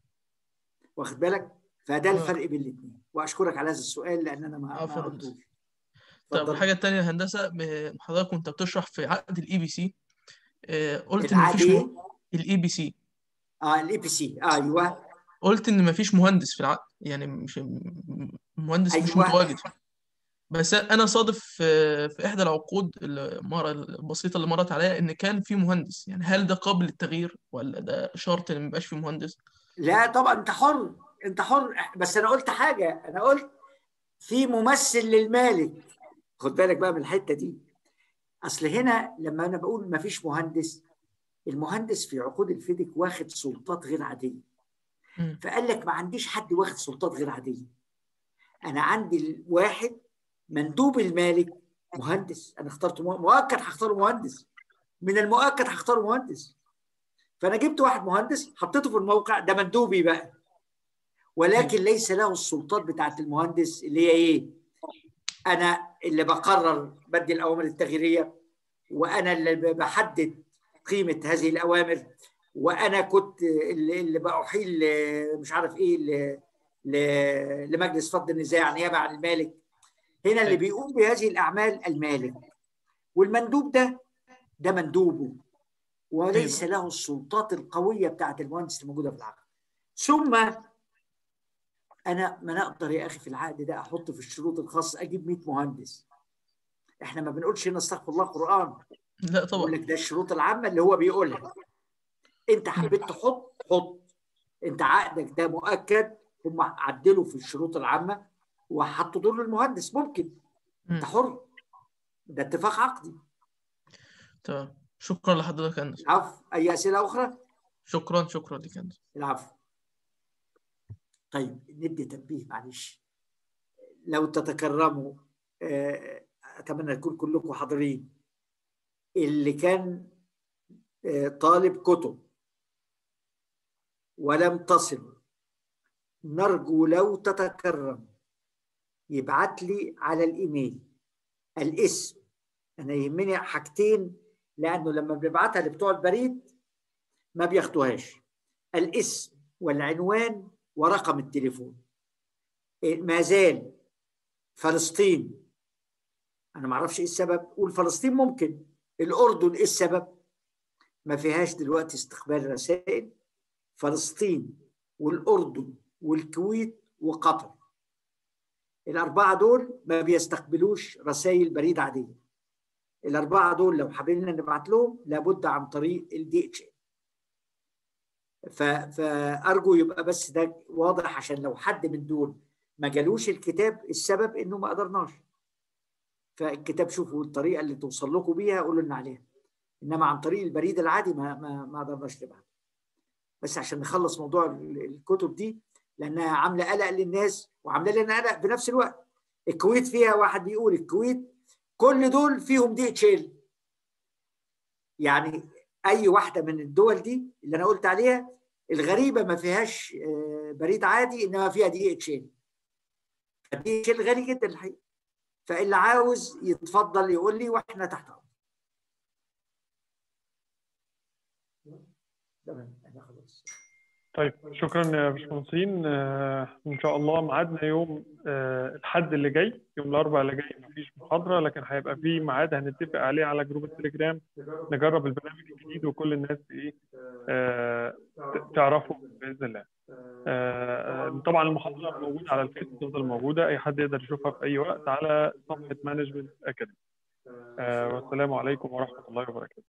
واخد بالك فده آه. الفرق بين الاثنين واشكرك على هذا السؤال لان انا ما ما عفواً. قلتوش طب اتفضل. الحاجة التانية يا هندسة ب- حضرتك وانت بتشرح في عقد الاي بي سي قلت ان العقد مفيش ايه؟ الاي بي سي اه الاي بي سي ايوه قلت ان مفيش مهندس في العقد يعني مش م- مهندس مش أيوة. متواجد بس انا صادف في في احدى العقود المره البسيطه اللي مرت عليا ان كان في مهندس يعني هل ده قابل للتغيير ولا ده شرط ان ميبقاش في مهندس لا طبعا انت حر انت حر بس انا قلت حاجه انا قلت في ممثل للمالك خد بالك بقى من الحته دي اصل هنا لما انا بقول ما فيش مهندس المهندس في عقود الفيدك واخد سلطات غير عاديه مم. فقال لك ما عنديش حد واخد سلطات غير عاديه انا عندي واحد مندوب المالك مهندس انا اخترت مه- مؤكد هختاره مهندس من المؤكد هختاره مهندس فانا جبت واحد مهندس حطيته في الموقع ده مندوبي بقى ولكن ليس له السلطات بتاعت المهندس اللي هي ايه انا اللي بقرر بدي الاوامر التغييريه وانا اللي بحدد قيمه هذه الاوامر وانا كنت اللي, اللي بأحيل مش عارف ايه ل- ل- لمجلس فض النزاع نيابه عن المالك هنا اللي بيقوم بهذه الاعمال المالك والمندوب ده ده مندوبه وليس له السلطات القويه بتاعت المهندس الموجوده في العقد ثم انا ما نقدر يا اخي في العقد ده احط في الشروط الخاصه اجيب 100 مهندس احنا ما بنقولش هنا استغفر الله قران لا بقول طبعا لك ده الشروط العامه اللي هو بيقولها انت حبيت تحط حط انت عقدك ده مؤكد هم عدلوا في الشروط العامه وحطوا دور المهندس ممكن انت مم. حر ده اتفاق عقدي تمام شكرا لحضرتك يا هندسة العفو اي اسئله اخرى شكرا شكرا لك يا هندسة العفو طيب ندي تنبيه معلش لو تتكرموا آه، اتمنى تكون كلكم حاضرين اللي كان آه، طالب كتب ولم تصل نرجو لو تتكرم يبعت لي على الايميل الاسم انا يهمني حاجتين لانه لما بنبعتها لبتوع البريد ما بياخدوهاش الاسم والعنوان ورقم التليفون إيه، ما زال فلسطين انا ما اعرفش ايه السبب قول فلسطين ممكن الاردن ايه السبب ما فيهاش دلوقتي استقبال رسائل فلسطين والاردن والكويت وقطر الأربعة دول ما بيستقبلوش رسائل بريد عادية الأربعة دول لو حابين نبعت لهم لابد عن طريق الدي اتش فأرجو يبقى بس ده واضح عشان لو حد من دول ما جالوش الكتاب السبب إنه ما قدرناش فالكتاب شوفوا الطريقة اللي توصل لكم بيها قولوا لنا عليها إنما عن طريق البريد العادي ما ما ما قدرناش نبعت بس عشان نخلص موضوع الكتب دي لانها عامله قلق للناس وعامله لنا قلق بنفس الوقت الكويت فيها واحد بيقول الكويت كل دول فيهم دي اتش ال يعني اي واحده من الدول دي اللي انا قلت عليها الغريبه ما فيهاش بريد عادي انما فيها دي اتش ال فدي اتش ال غالي جدا الحقيقه فاللي عاوز يتفضل يقول لي واحنا تحت امر تمام احنا خلاص طيب شكرا يا باشمهندسين آه ان شاء الله ميعادنا يوم آه الحد اللي جاي يوم الاربعاء اللي جاي مفيش محاضره لكن هيبقى في ميعاد هنتفق عليه على جروب التليجرام نجرب البرنامج الجديد وكل الناس ايه آه تعرفه باذن الله آه طبعا المحاضره موجوده على الفيس تفضل موجوده اي حد يقدر يشوفها في اي وقت على صفحه مانجمنت اكاديمي آه والسلام عليكم ورحمه الله وبركاته